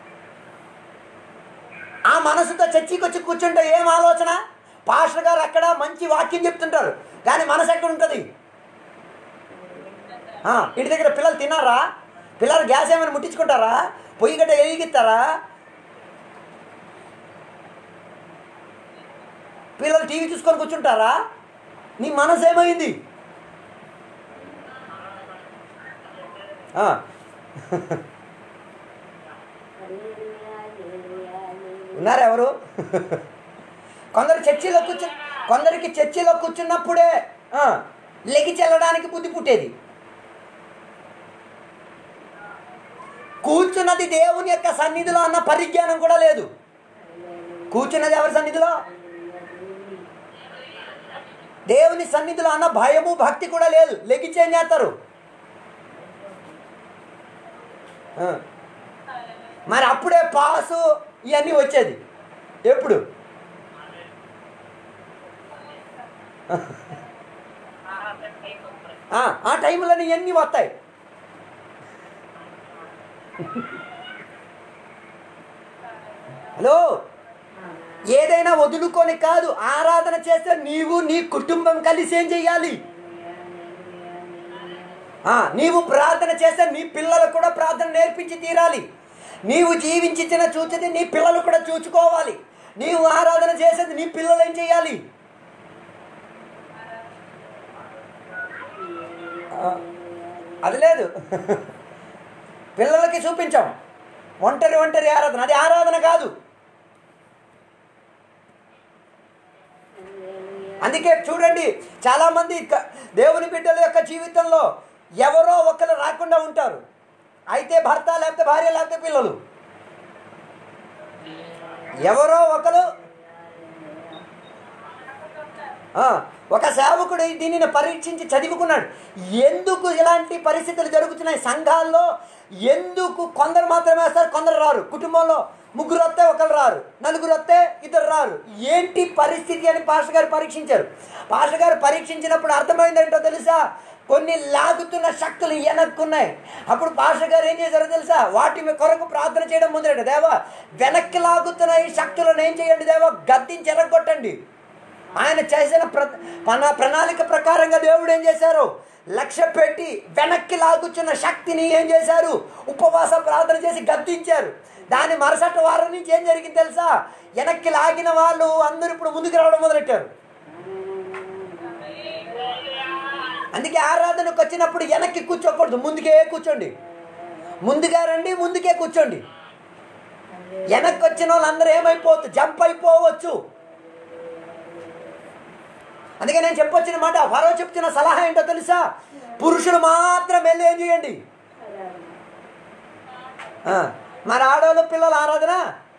ఆ మనసుతో చర్చికి వచ్చి కూర్చుంటే ఏం ఆలోచన పాస్టర్ గారు అక్కడ మంచి వాక్యం చెప్తుంటారు కానీ మనసు ఎక్కడ ఉంటుంది ఆ, ఇంటి దగ్గర పిల్లలు తిన్నారా పిల్లలు గ్యాస్ ఏమైనా ముట్టించుకుంటారా పొయ్యి గట్ట వెలిగిస్తారా పిల్లలు టీవీ చూసుకొని కూర్చుంటారా నీ మనసు ఏమైంది ఆ. హల్లెలూయా, హల్లెలూయా, హల్లెలూయా. ఉన్నారా ఎవరు కొందరు చర్చిలో కూర్చు కొందరికి చర్చిలో కూర్చున్నప్పుడే ఆ, లెగి చెల్లడానికి బుద్ధి పుట్టేది కూర్చున్నది దేవుని యొక్క సన్నిధిలో అన్న పరిజ్ఞానం కూడా లేదు కూర్చున్నది ఎవరి సన్నిధిలో దేవుని సన్నిధిలో అన్న భయము భక్తి కూడా లేదు లెగిచి ఏం చేస్తారు ఆ. మరి అప్పుడే పాసు ఇవన్నీ వచ్చేది ఎప్పుడు ఆ. ఆ, ఆ టైంలో ఎన్ని వస్తాయి హలో ఏదైనా వదులుకొని కాదు ఆరాధన చేస్తే నీవు నీ కుటుంబం కలిసి ఏం చెయ్యాలి ఆ, నీవు ప్రార్థన చేస్తే నీ పిల్లలకు కూడా ప్రార్థన నేర్పించి తీరాలి నీవు జీవించిన చూచేది నీ పిల్లలు కూడా చూచుకోవాలి నీవు ఆరాధన చేసేది నీ పిల్లలు ఏం చేయాలి ఆ, అది లేదు పిల్లలకి చూపించాం ఒంటరి ఒంటరి ఆరాధన అది ఆరాధన కాదు అందుకే చూడండి చాలామంది క- దేవుని బిడ్డల యొక్క జీవితంలో ఎవరో ఒకరు రాకుండా ఉంటారు అయితే భర్త లేకపోతే భార్య లేకపోతే పిల్లలు ఎవరో ఒకరు ఆ, ఒక సేవకుడు దీనిని పరీక్షించి చదువుకున్నాడు ఎందుకు ఇలాంటి పరిస్థితులు జరుగుతున్నాయి సంఘాల్లో ఎందుకు కొందరు మాత్రమే వేస్తారు కొందరు రారు కుటుంబంలో ముగ్గురు వస్తే ఒకరు రారు నలుగురు వస్తే ఇద్దరు రారు ఏంటి పరిస్థితి అని పాస్టర్ గారు పరీక్షించారు పాస్టర్ గారు పరీక్షించినప్పుడు అర్థమైంది ఏంటో తెలుసా కొన్ని లాగుతున్న శక్తులు వెనక్కున్నాయి అప్పుడు పాస్టర్ గారు ఏం చేశారో తెలుసా వాటి కొరకు ప్రార్థన చేయడం మొదలెట్టు దేవా వెనక్కి లాగుతున్న ఈ శక్తులను ఏం చేయండి దేవా గద్దించి ఎరగొట్టండి ఆయన చేసిన ప్ర పన ప్రణాళిక ప్రకారంగా దేవుడు ఏం చేశారు లక్ష్య పెట్టి వెనక్కి లాగుచున్న శక్తిని ఏం చేశారు ఉపవాస ప్రార్థన చేసి గద్దించారు దాని మరుసటి వారం నుంచి ఏం జరిగింది తెలుసా వెనక్కి లాగిన వాళ్ళు అందరూ ఇప్పుడు ముందుకు రావడం మొదలెట్టారు అందుకే ఆరాధనకు వచ్చినప్పుడు వెనక్కి కూర్చోకూడదు ముందుకే కూర్చోండి ముందుగా రండి ముందుకే కూర్చోండి వెనక్కి వచ్చిన వాళ్ళందరూ ఏమైపోవచ్చు జంప్ అయిపోవచ్చు అందుకే నేను చెప్పొచ్చిన మాట ఫరో చెప్తున్న సలహా ఏంటో తెలుసా పురుషులు మాత్రం వెళ్ళి ఏం చేయండి ఆ, మరి ఆడవాళ్ళు పిల్లల ఆరాధన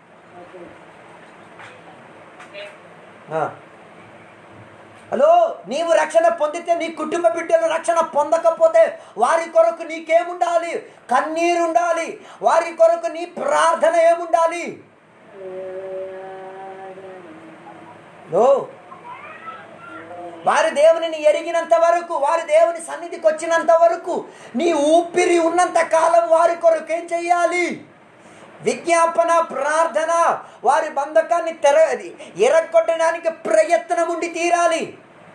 ఆ. హలో నీవు రక్షణ పొందితే నీ కుటుంబ బిడ్డలు రక్షణ పొందకపోతే వారి కొరకు నీకేముండాలి కన్నీరు ఉండాలి వారి కొరకు నీ ప్రార్థన ఏముండాలి హలో వారి దేవునిని ఎరిగినంత వరకు వారి దేవుని సన్నిధికి వచ్చినంత వరకు నీ ఊపిరి ఉన్నంత కాలం వారి కొరకు ఏం చెయ్యాలి విజ్ఞాపన ప్రార్థన వారి బంధకాన్ని తెర ఎరగొట్టడానికి ప్రయత్నం ఉండి తీరాలి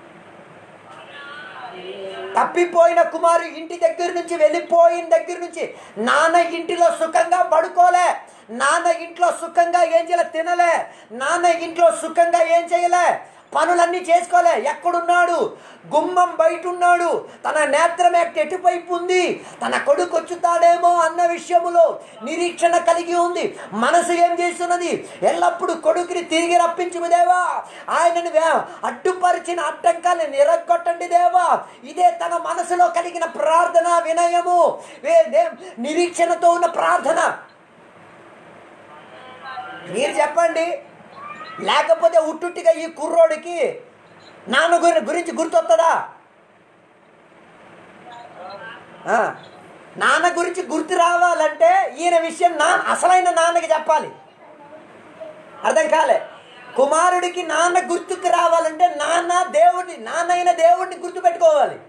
తప్పిపోయిన కుమారు ఇంటి దగ్గర నుంచి వెళ్ళిపోయిన దగ్గర నుంచి నాన్న ఇంటిలో సుఖంగా పడుకోలే నాన్న ఇంట్లో సుఖంగా ఏం చేయలే తినలే నాన్న ఇంట్లో సుఖంగా ఏం చేయలే పనులన్నీ చేసుకోలే ఎక్కడున్నాడు గుమ్మం బయట ఉన్నాడు తన నేత్రం ఎట్- ఎటువైపు ఉంది తన కొడుకు వచ్చుతాడేమో అన్న విషయములో నిరీక్షణ కలిగి ఉంది మనసు ఏం చేస్తున్నది ఎల్లప్పుడూ కొడుకుని తిరిగి రప్పించుము దేవా ఆయనను వే- అడ్డుపరిచిన అడ్డంకాలను నిరగొట్టండి దేవా ఇదే తన మనసులో కలిగిన ప్రార్థన వినయము వే- దే- నిరీక్షణతో ఉన్న ప్రార్థన మీరు చెప్పండి లేకపోతే ఉట్టుట్టిగా ఈ కుర్రోడికి నాన్న గురి గురించి గుర్తొస్తుందా ఆ, నాన్న గురించి గుర్తు రావాలంటే ఈయన విషయం నా అసలైన నాన్నకి చెప్పాలి అర్థం కాలే కుమారుడికి నాన్న గుర్తుకు రావాలంటే నాన్న దేవుడిని నాన్న అయిన దేవుడిని గుర్తు పెట్టుకోవాలి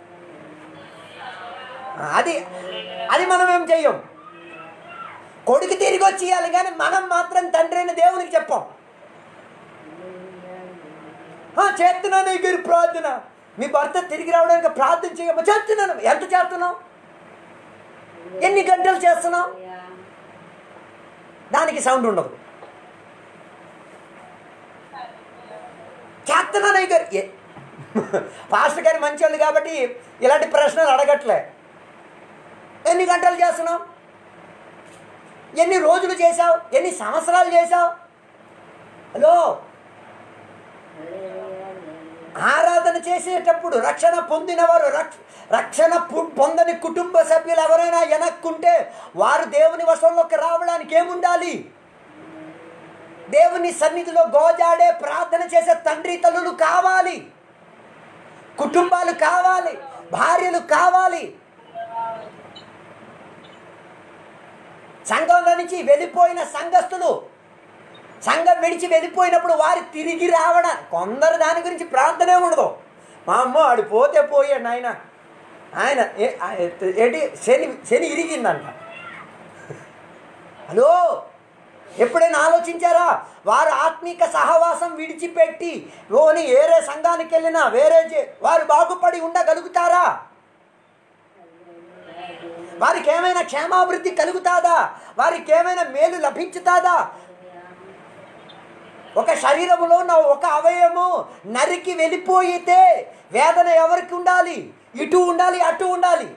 ఆ, అది అది మనం ఏం చెయ్యం కొడుకు తిరిగి వచ్చి ఇవ్వాలి కానీ మనం మాత్రం తండ్రి అయిన దేవునికి చెప్పాం ఆ, చేస్తున్నాను ఈ గురి ప్రార్థన మీ భర్త తిరిగి రావడానికి ప్రార్థన చేయమ్మా చేస్తున్నాను ఎంత చేస్తున్నావు ఎన్ని గంటలు చేస్తున్నావు దానికి సౌండ్ ఉండదు చేస్తున్నాను ఈ గారు ఏ- పాస్టర్ గారు మంచోళ్ళు కాబట్టి ఇలాంటి ప్రశ్నలు అడగట్లే ఎన్ని గంటలు చేస్తున్నావు ఎన్ని రోజులు చేశావు ఎన్ని సంవత్సరాలు చేశావు హలో ఆరాధన చేసేటప్పుడు రక్షణ పొందినవారు రక్ష- రక్షణ పు- పొందని కుటుంబ సభ్యులు ఎవరైనా వెనక్కుంటే వారు దేవుని వశంలోకి రావడానికి ఏముండాలి దేవుని సన్నిధిలో గోజాడే ప్రార్థన చేసే తండ్రి తల్లులు కావాలి కుటుంబాలు కావాలి భార్యలు కావాలి సంఘంలో నుంచి వెళ్ళిపోయిన సంఘస్థులు సంఘం విడిచి వెళ్ళిపోయినప్పుడు వారు తిరిగి రావడం కొందరు దాని గురించి ప్రార్థనే ఉండదు మా అమ్మ ఆడు పోతే పోయాడు ఆయన ఆయన ఏ- ఆ- ఏంటి శని శని ఇరిగిందంట హలో ఎప్పుడైనా ఆలోచించారా వారు ఆత్మీక సహవాసం విడిచిపెట్టి ఓని వేరే సంఘానికి వెళ్ళినా వేరే చే- వారు బాగుపడి ఉండగలుగుతారా వారికి ఏమైనా క్షేమాభివృద్ధి కలుగుతాదా వారికి ఏమైనా మేలు లభించుతాదా ఒక శరీరములో ఉన్న ఒక అవయము నరికి వెళ్ళిపోయితే వేదన ఎవరికి ఉండాలి ఇటు ఉండాలి అటు ఉండాలి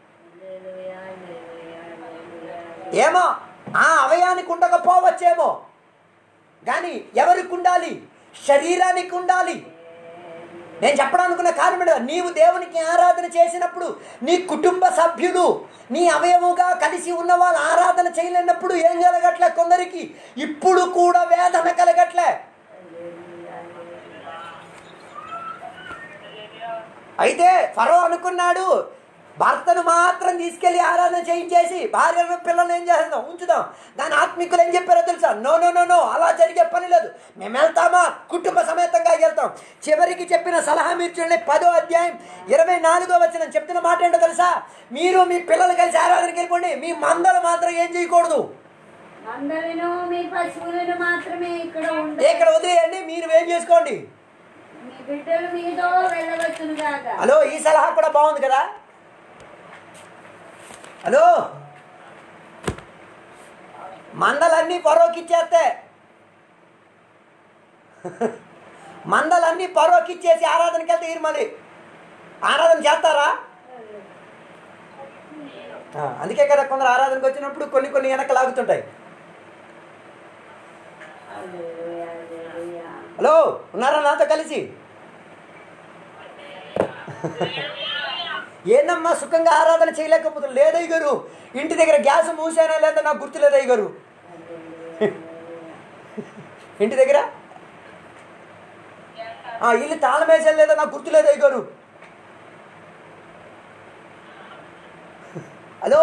ఏమో ఆ అవయానికి ఉండకపోవచ్చేమో కానీ ఎవరికి ఉండాలి శరీరానికి ఉండాలి నేను చెప్పడానుకున్న కారణం ఏంటో, నీవు దేవునికి ఆరాధన చేసినప్పుడు నీ కుటుంబ సభ్యులు నీ అవయముగా కలిసి ఉన్న వాళ్ళు ఆరాధన చేయలేనప్పుడు ఏం కలగట్లే కొందరికి ఇప్పుడు కూడా వేదన కలగట్లే అయితే ఫరో అనుకున్నాడు భర్తను మాత్రం తీసుకెళ్లి ఆరాధన చేయించేసి భార్యను పిల్లల్ని ఏం చేద్దాం ఉంచుదాం దాని ఆత్మికులు ఏం చెప్పారో తెలుసా నో నో నో నో అలా జరిగే పని లేదు మేము వెళ్తామా కుటుంబ సమేతంగా వెళ్తాం చివరికి చెప్పిన సలహా మీరు చూడండి పదో అధ్యాయం ఇరవై నాలుగో వచ్చిన చెప్తున్న మాట ఏంటో తెలుసా మీరు మీ పిల్లలు కలిసి ఆరాధనకి వెళ్ళిపోండి మీ మందలు మాత్రం ఏం చేయకూడదు అందరిను మీ పశువులను మాత్రమే ఇక్కడ ఉండ ఇక్కడ వదిలేయండి మీరు ఏం చేసుకోండి మీ బిడ్డలు మీతో వెళ్ళవచ్చును గాక హలో ఈ సలహా కూడా బాగుంది కదా హలో మందలన్నీ పరోకిచ్చేస్తే మందలన్నీ పరోకిచ్చేసి ఆరాధనకి వెళ్తే ఈరు మళ్ళీ ఆరాధన చేస్తారా ఆ, అందుకే కదా కొందరు ఆరాధనకు వచ్చినప్పుడు కొన్ని కొన్ని వెనక లాగుతుంటాయి హల్లెలూయా, హల్లెలూయా. హలో ఉన్నారా నాతో కలిసి ఏందమ్మా సుఖంగా ఆరాధన చేయలేకపోతే లేదయ్య గారు ఇంటి దగ్గర గ్యాస్ మూసానా లేదా నాకు గుర్తు లేదయ్య గారు ఇంటి దగ్గర ఆ, ఇల్లు తాళం వేసాను లేదా నాకు గుర్తు లేదయ్య గారు హలో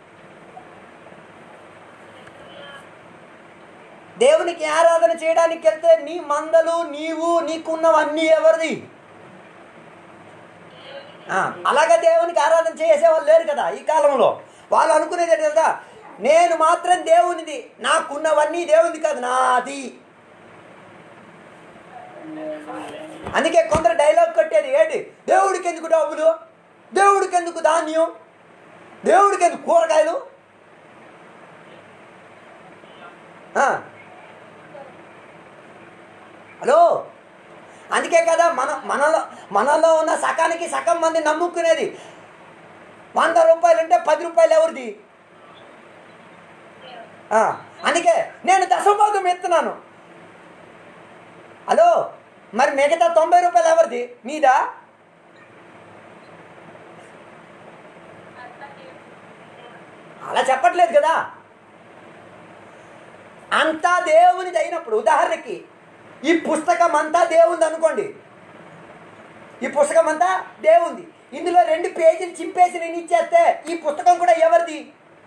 దేవునికి ఆరాధన చేయడానికి వెళ్తే నీ మందలు నీవు నీకున్నవన్నీ ఎవరిది ఆ, అలాగే దేవునికి ఆరాధన చేసేవాళ్ళు లేరు కదా ఈ కాలంలో వాళ్ళు అనుకునేది ఏంటి తెలుసా నేను మాత్రం దేవునిది నాకున్నవన్నీ దేవునిది కాదు నాది అందుకే కొందరు డైలాగ్ కట్టేది ఏంటి దేవుడికి ఎందుకు డబ్బులు దేవుడికి ఎందుకు ధాన్యం దేవుడికి ఎందుకు కూరగాయలు ఆ. హలో అందుకే కదా మన మనలో మనలో ఉన్న సకానికి సగం మంది నమ్ముకునేది వంద రూపాయలు అంటే పది రూపాయలు ఎవరిది ఆ, అందుకే నేను దశభాగం ఎత్తున్నాను హలో మరి మిగతా తొంభై రూపాయలు ఎవరిది మీదా అలా చెప్పట్లేదు కదా అంతా దేవునిది అయినప్పుడు ఉదాహరణకి ఈ పుస్తకం అంతా దేవుంది అనుకోండి ఈ పుస్తకం అంతా దేవుంది ఇందులో రెండు పేజీలు చింపేసి నేను ఇచ్చేస్తే ఈ పుస్తకం కూడా ఎవరిది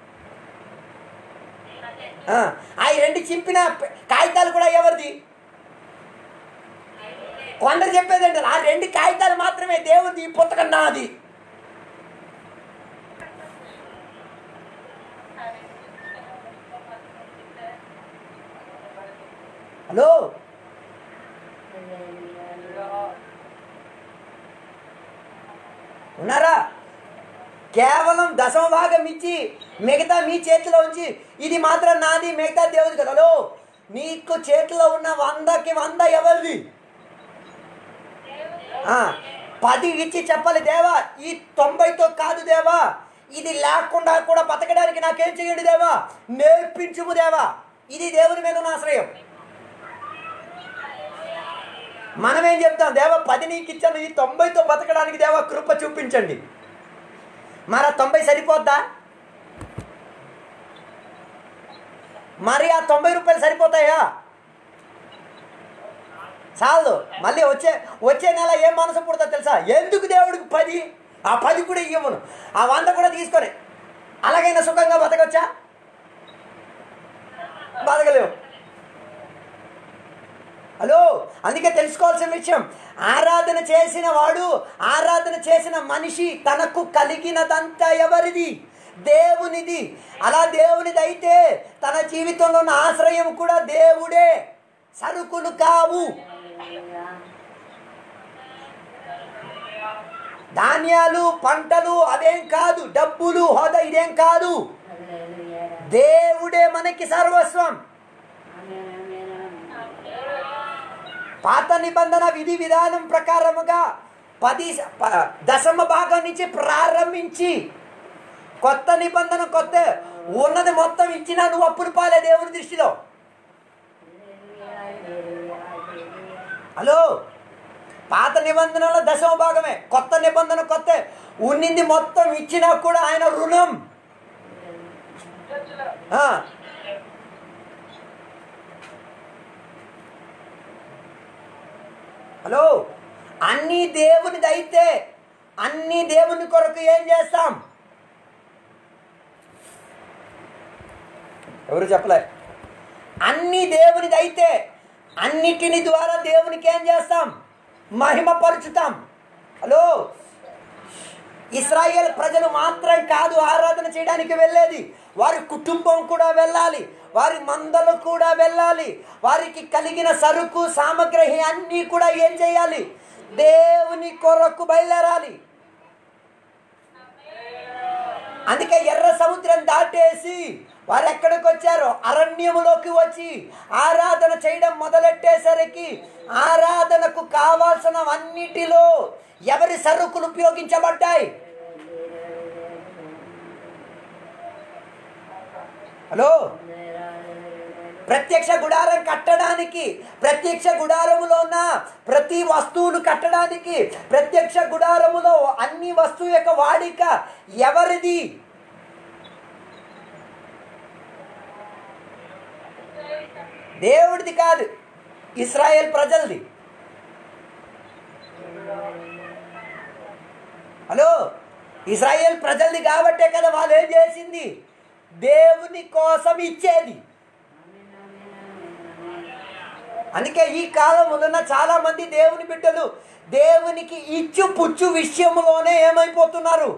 ఆ ఆ ఈ రెండు చింపిన ప- కాగితాలు కూడా ఎవరిది కొందరు చెప్పేది ఏంటంటే ఆ రెండు కాగితాలు మాత్రమే దేవుంది ఈ పుస్తకం నాది హలో ఉన్నారా కేవలం దశమ భాగం ఇచ్చి మిగతా మీ చేతిలో ఉంచి ఇది మాత్రం నాది మిగతా దేవుడి కదా హలో నీకు చేతిలో ఉన్న వందకి వంద ఎవరిది ఆ, పది ఇచ్చి చెప్పాలి దేవా ఈ తొంభైతో కాదు దేవా ఇది లేకుండా కూడా బతకడానికి నాకేం చేయండి దేవా నేర్పించుము దేవా ఇది దేవుని మీద ఉన్న ఆశ్రయం మనమేం చెప్తాం దేవా పది నీకు ఇచ్చాను ఈ తొంభైతో బతకడానికి దేవా కృప చూపించండి మరి ఆ తొంభై సరిపోద్దా మరి ఆ తొంభై రూపాయలు సరిపోతాయా చాలు మళ్ళీ వచ్చే వచ్చే నెల ఏం మనసు పుడతా తెలుసా ఎందుకు దేవుడికి పది ఆ పది కూడా ఇవ్వను ఆ వంద కూడా తీసుకొని అలాగైనా సుఖంగా బతకొచ్చా బతకలేవు హలో అందుకే తెలుసుకోవాల్సిన విషయం ఆరాధన చేసిన వాడు ఆరాధన చేసిన మనిషి తనకు కలిగినదంతా ఎవరిది దేవునిది అలా దేవునిది అయితే తన జీవితంలో ఉన్న ఆశ్రయం కూడా దేవుడే సరుకులు కావు ధాన్యాలు పంటలు అదేం కాదు డబ్బులు హోదా ఇదేం కాదు దేవుడే మనకి సర్వస్వం పాత నిబంధన విధి విధానం ప్రకారముగా పది ప- దశమ భాగం నుంచి ప్రారంభించి కొత్త నిబంధన కొత్త ఉన్నది మొత్తం ఇచ్చినా నువ్వు అప్పులు పాలే దేవుని దృష్టిలో హలో పాత నిబంధనలో దశమ భాగమే కొత్త నిబంధన కొత్త ఉన్నింది మొత్తం ఇచ్చినా కూడా ఆయన రుణం ఆ. హలో అన్ని దేవునిది అయితే అన్ని దేవుని కొరకు ఏం చేస్తాం ఎవరు చెప్పలే అన్ని దేవునిది అయితే అన్నిటిని ద్వారా దేవునికి ఏం చేస్తాం మహిమపరుచుతాం హలో ఇస్రాయేల్ ప్రజలు మాత్రం కాదు ఆరాధన చేయడానికి వెళ్ళేది వారి కుటుంబం కూడా వెళ్ళాలి వారి మందలు కూడా వెళ్ళాలి వారికి కలిగిన సరుకు సామగ్రి అన్నీ కూడా ఏం చేయాలి దేవుని కొరకు బయలుదేరాలి అందుకే ఎర్ర సముద్రం దాటేసి వారు ఎక్కడికి వచ్చారో అరణ్యములోకి వచ్చి ఆరాధన చేయడం మొదలెట్టేసరికి ఆరాధనకు కావాల్సినవన్నిటిలో ఎవరి సరుకులు ఉపయోగించబడ్డాయి హలో ప్రత్యక్ష గుడారం కట్టడానికి ప్రత్యక్ష గుడారములో ఉన్న ప్రతి వస్తువును కట్టడానికి ప్రత్యక్ష గుడారములో అన్ని వస్తువు యొక్క వాడిక ఎవరిది దేవుడిది కాదు ఇస్రాయేల్ ప్రజలది హలో ఇస్రాయేల్ ప్రజలది కాబట్టే కదా వాళ్ళు ఏం చేసింది దేవుని కోసం ఇచ్చేది అందుకే ఈ కాలంలో చాలా మంది దేవుని బిడ్డలు దేవునికి ఇచ్చు పుచ్చు విషయంలోనే ఏమైపోతున్నారు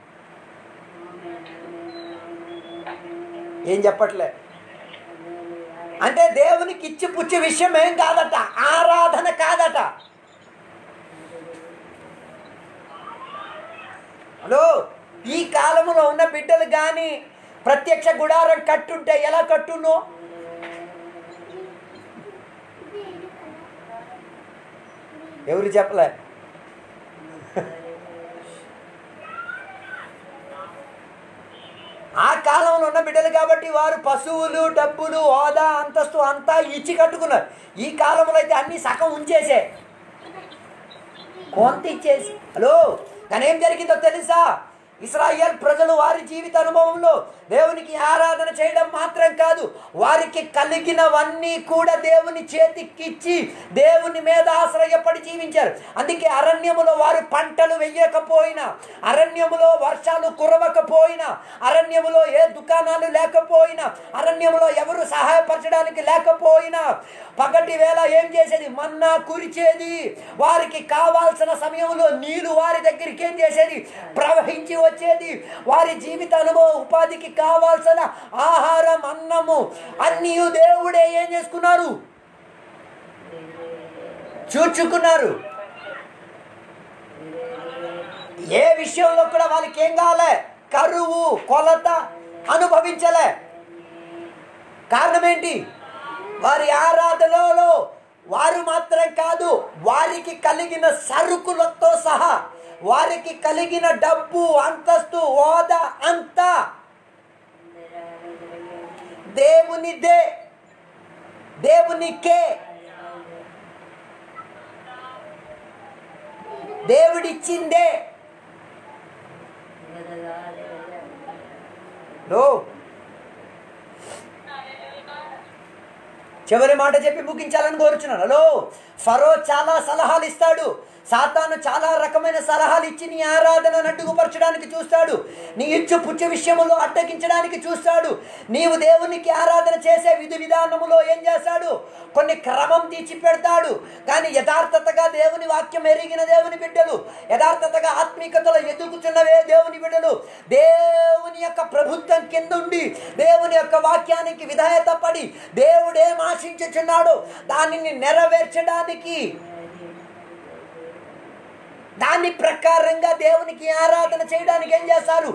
ఏం చెప్పట్లే అంటే దేవునికి ఇచ్చి పుచ్చి విషయం ఏం కాదట ఆరాధన కాదట హలో ఈ కాలంలో ఉన్న బిడ్డలు కానీ ప్రత్యక్ష గుడారం కట్టుంటే ఎలా కట్టును ఎవరు చెప్పలే ఆ కాలంలో ఉన్న బిడ్డలు కాబట్టి వారు పశువులు డబ్బులు హోదా అంతస్తు అంతా ఇచ్చి కట్టుకున్నారు ఈ కాలంలో అయితే అన్ని సగం ఉంచేసే కొంత ఇచ్చేసి హలో కానీ ఏం జరిగిందో తెలుసా ఇస్రాయేల్ ప్రజలు వారి జీవిత అనుభవంలో దేవునికి ఆరాధన చేయడం మాత్రం కాదు వారికి కలిగినవన్నీ కూడా దేవుని చేతికిచ్చి దేవుని మీద ఆశ్రయపడి జీవించారు అందుకే అరణ్యములో వారు పంటలు వెయ్యకపోయినా అరణ్యములో వర్షాలు కురవకపోయినా అరణ్యములో ఏ దుకాణాలు లేకపోయినా అరణ్యములో ఎవరు సహాయపరచడానికి లేకపోయినా పగటి వేళ ఏం చేసేది మన్నా కురిచేది వారికి కావాల్సిన సమయంలో నీళ్లు వారి దగ్గరికి ఏం చేసేది ప్రవహించి వచ్చేది వారి జీవిత అనుభవ ఉపాధికి కావాల్సిన ఆహారం అన్నము అన్నీ దేవుడే ఏం చేసుకున్నారు చూచుకున్నారు ఏ విషయంలో కూడా వాళ్ళకి ఏం కాలే కరువు కొలత అనుభవించలే కారణం ఏంటి వారి ఆరాధనలో వారు మాత్రం కాదు వారికి కలిగిన సరుకులతో సహా వారికి కలిగిన డబ్బు అంతస్తు హోదా అంతా దేవునిదే దేవునికే దేవుడిచ్చిందే లో చివరి మాట చెప్పి ముగించాలని కోరుచున్నాను హలో ఫరో చాలా సలహాలు ఇస్తాడు సాతాను చాలా రకమైన సలహాలు ఇచ్చి నీ ఆరాధనను అడ్డుగుపరచడానికి చూస్తాడు నీ ఇచ్చు పుచ్చు విషయములో అడ్డగించడానికి చూస్తాడు నీవు దేవునికి ఆరాధన చేసే విధి విధానములో ఏం చేస్తాడు కొన్ని క్రమం తీర్చి పెడతాడు కానీ యథార్థతగా దేవుని వాక్యం ఎరిగిన దేవుని బిడ్డలు యథార్థతగా ఆత్మీకతలో ఎదుగుతున్నవే దేవుని బిడ్డలు దేవుని యొక్క ప్రభుత్వం కింద ఉండి దేవుని యొక్క వాక్యానికి విధేయత పడి దేవుడు ఏం ఆశించుచున్నాడో దానిని నెరవేర్చడానికి దాని ప్రకారంగా దేవునికి ఆరాధన చేయడానికి ఏం చేస్తారు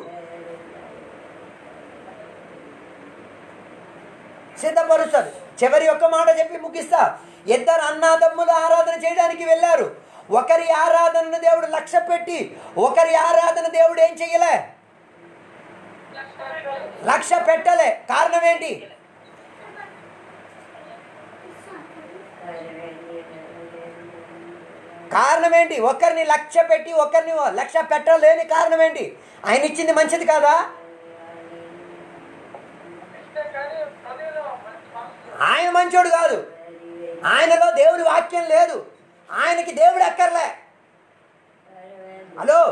సిద్ధపరుస్తారు చివరి ఒక్క మాట చెప్పి ముగిస్తా ఇద్దరు అన్నాదమ్ములు ఆరాధన చేయడానికి వెళ్ళారు ఒకరి ఆరాధనను దేవుడు లక్ష్య పెట్టి ఒకరి ఆరాధన దేవుడు ఏం చెయ్యలే లక్ష్య పెట్టలే కారణం ఏంటి కారణం ఏంటి ఒకరిని లక్ష్య పెట్టి ఒకరిని లక్ష్య పెట్టలేని కారణం ఏంటి ఆయన ఇచ్చింది మంచిది కాదా ఆయన మంచోడు కాదు ఆయనలో దేవుని వాక్యం లేదు ఆయనకి దేవుడు ఎక్కర్లే హలో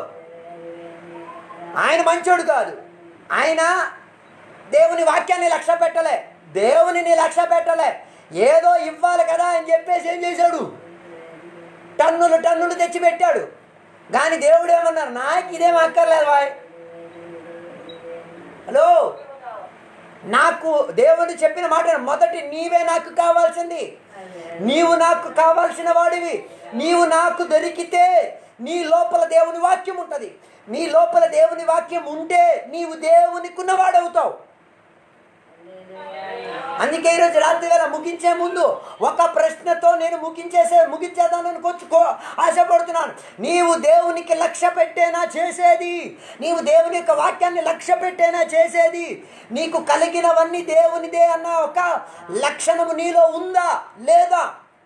ఆయన మంచోడు కాదు ఆయన దేవుని వాక్యాన్ని లక్ష్య పెట్టలే దేవునిని లక్ష్య పెట్టలే ఏదో ఇవ్వాలి కదా అని చెప్పేసి ఏం చేశాడు టన్నులు టన్నులు తెచ్చి పెట్టాడు కానీ దేవుడు ఏమన్నారు నాకు ఇదేం అక్కర్లేదు వాయ్ హలో నాకు దేవుడు చెప్పిన మాట మొదటి నీవే నాకు కావాల్సింది నీవు నాకు కావాల్సిన వాడివి నీవు నాకు దొరికితే నీ లోపల దేవుని వాక్యం ఉంటుంది నీ లోపల దేవుని వాక్యం ఉంటే నీవు దేవునికి ఉన్నవాడవుతావు అందుకే ఈరోజు రాత్రి వేళ ముగించే ముందు ఒక ప్రశ్నతో నేను ముగించేసే ముగించేదానని కొచ్చుకో ఆశపడుతున్నాను నీవు దేవునికి లక్ష్య పెట్టేనా చేసేది నీవు దేవుని యొక్క వాక్యాన్ని లక్ష్య పెట్టేనా చేసేది నీకు కలిగినవన్నీ దేవునిదే అన్న ఒక లక్షణము నీలో ఉందా లేదా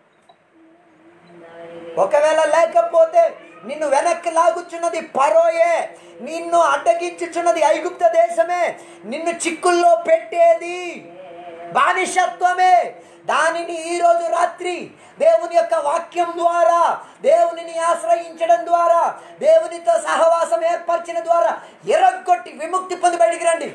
ఒకవేళ లేకపోతే నిన్ను వెనక్కి లాగుచున్నది పరోయే నిన్ను అడ్డగించుచున్నది ఐగుప్త దేశమే నిన్ను చిక్కుల్లో పెట్టేది బానిసత్వమే దానిని ఈరోజు రాత్రి దేవుని యొక్క వాక్యం ద్వారా దేవునిని ఆశ్రయించడం ద్వారా దేవునితో సహవాసం ఏర్పరిచిన ద్వారా ఎరగొట్టి విముక్తి పొంది బయటికి రండి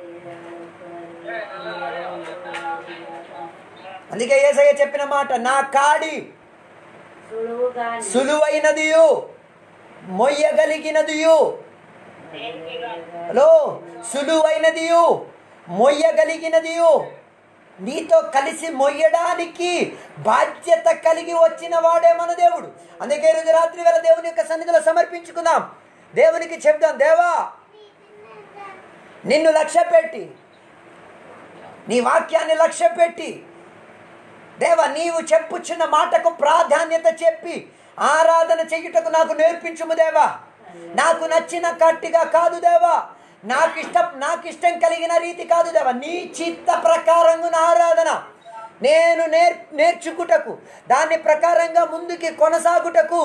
అందుకే ఏసయ్య చెప్పిన మాట నా కాడి సులువుగాని సులువైనదియు మొయ్యగలిగినదియు హలో సులువైనదియు మొయ్యగలిగినదియు నీతో కలిసి మొయ్యడానికి బాధ్యత కలిగి వచ్చిన వాడే మన దేవుడు అందుకే ఈ రోజు రాత్రి వేళ దేవుని యొక్క సన్నిధిలో సమర్పించుకుందాం దేవునికి చెప్దాం దేవా నిన్ను లక్ష్య పెట్టి నీ వాక్యాన్ని లక్ష్య పెట్టి దేవా నీవు చెప్పుచున్న మాటకు ప్రాధాన్యత చెప్పి ఆరాధన చెయ్యుటకు నాకు నేర్పించుము దేవా నాకు నచ్చిన కట్టిగా కాదు దేవా నాకు ఇష్టం నాకు ఇష్టం కలిగిన రీతి కాదు దేవా నీ చిత్త ప్రకారంగా నా ఆరాధన నేను నేర్ నేర్చుకుటకు దాని ప్రకారంగా ముందుకి కొనసాగుటకు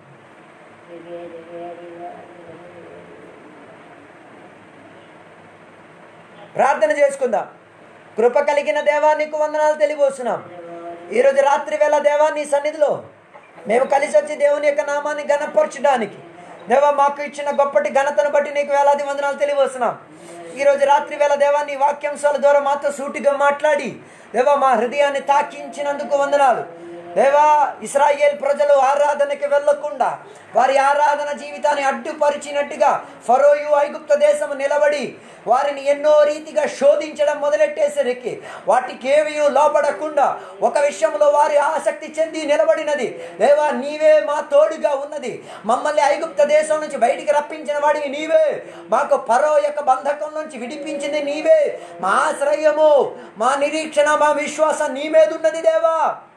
ప్రార్థన చేసుకుందాం కృప కలిగిన దేవా నీకు వందనాలు తెలియబోస్తున్నాం ఈరోజు రాత్రి వేళ దేవా నీ సన్నిధిలో మేము కలిసి వచ్చి దేవుని యొక్క నామాన్ని గణపరచడానికి దేవా మాకు ఇచ్చిన గొప్పటి ఘనతను బట్టి నీకు వేలాది వందనాలు తెలియవస్తున్నాం ఈరోజు రాత్రి వేళ దేవా నీ వాక్యాంశాల ద్వారా మాతో సూటిగా మాట్లాడి దేవా మా హృదయాన్ని తాకించినందుకు వందనాలు దేవా ఇస్రాయేల్ ప్రజలు ఆరాధనకి వెళ్ళకుండా వారి ఆరాధన జీవితాన్ని అడ్డుపరిచినట్టుగా ఫరోయు ఐగుప్త దేశము నిలబడి వారిని ఎన్నో రీతిగా శోధించడం మొదలెట్టేసరికి వాటికి ఏమీ లోపడకుండా ఒక విషయంలో వారి ఆసక్తి చెంది నిలబడినది దేవా నీవే మా తోడుగా ఉన్నది మమ్మల్ని ఐగుప్త దేశం నుంచి బయటికి రప్పించిన వాడివి నీవే మాకు పరో యొక్క బంధకం నుంచి విడిపించింది నీవే మా ఆశ్రయము మా నిరీక్షణ మా విశ్వాసం నీ మీద ఉన్నది దేవా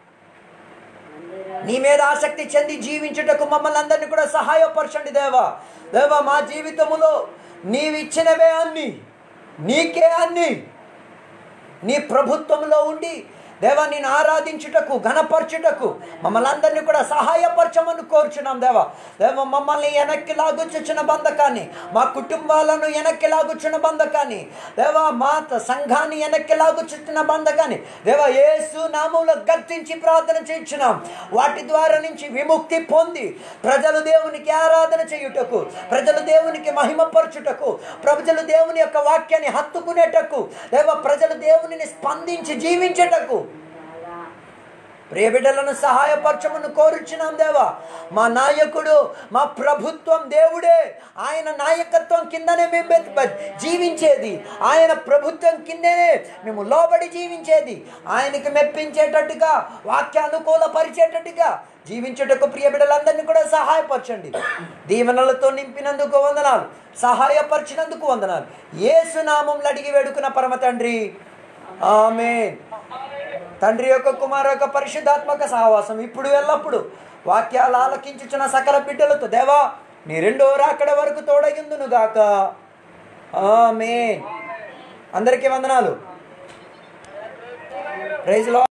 నీ మీద ఆసక్తి చెంది జీవించుటకు మమ్మల్ని అందరినీ కూడా సహాయపరచండి దేవా దేవా మా జీవితములో నీవిచ్చినవే అన్ని నీకే అన్ని నీ ప్రభుత్వంలో ఉండి దేవా నేను ఆరాధించుటకు ఘనపరచుటకు మమ్మల్ని అందరినీ కూడా సహాయపరచమని కోరుచున్నాం దేవా దేవ మమ్మల్ని వెనక్కి లాగుచున్న బంధకాన్ని మా కుటుంబాలను వెనక్కి లాగుచున్న బంధకాన్ని దేవా మా త- సంఘాన్ని వెనక్కి లాగుచున్న బంధకాన్ని దేవా యేసు నామంలో గర్తించి ప్రార్థన చేయించున్నాం వాటి ద్వారా నుంచి విముక్తి పొంది ప్రజలు దేవునికి ఆరాధన చేయుటకు ప్రజలు దేవునికి మహిమపరచుటకు ప్రజలు దేవుని యొక్క వాక్యాన్ని హత్తుకునేటకు దేవ ప్రజలు దేవునిని స్పందించి జీవించేటకు ప్రియ బిడ్డలను సహాయపరచమని కోరుచున్నాం దేవా మా నాయకుడు మా ప్రభుత్వం దేవుడే ఆయన నాయకత్వం కిందనే మేము బతి- బతి- జీవించేది ఆయన ప్రభుత్వం కిందనే మేము లోబడి జీవించేది ఆయనకి మెప్పించేటట్టుగా వాక్యానుకూల పరిచేటట్టుగా జీవించుటకు ప్రియ బిడ్డలందరినీ కూడా సహాయపరచండి దీవెనలతో నింపినందుకు వందనాలు సహాయపరిచినందుకు వందనాలు ఏసునామంలో అడిగి వేడుకున్న పరమ తండ్రి ఆమెన్ తండ్రి యొక్క కుమారు యొక్క పరిశుద్ధాత్మక సహవాసం ఇప్పుడు ఎల్లప్పుడు వాక్యాలు ఆలకించుచున్న సకల బిడ్డలతో దేవా నీ రెండో రాకడ వరకు తోడగిందును గాక ఆమెన్ అందరికీ వందనాలు ప్రైజ్ లో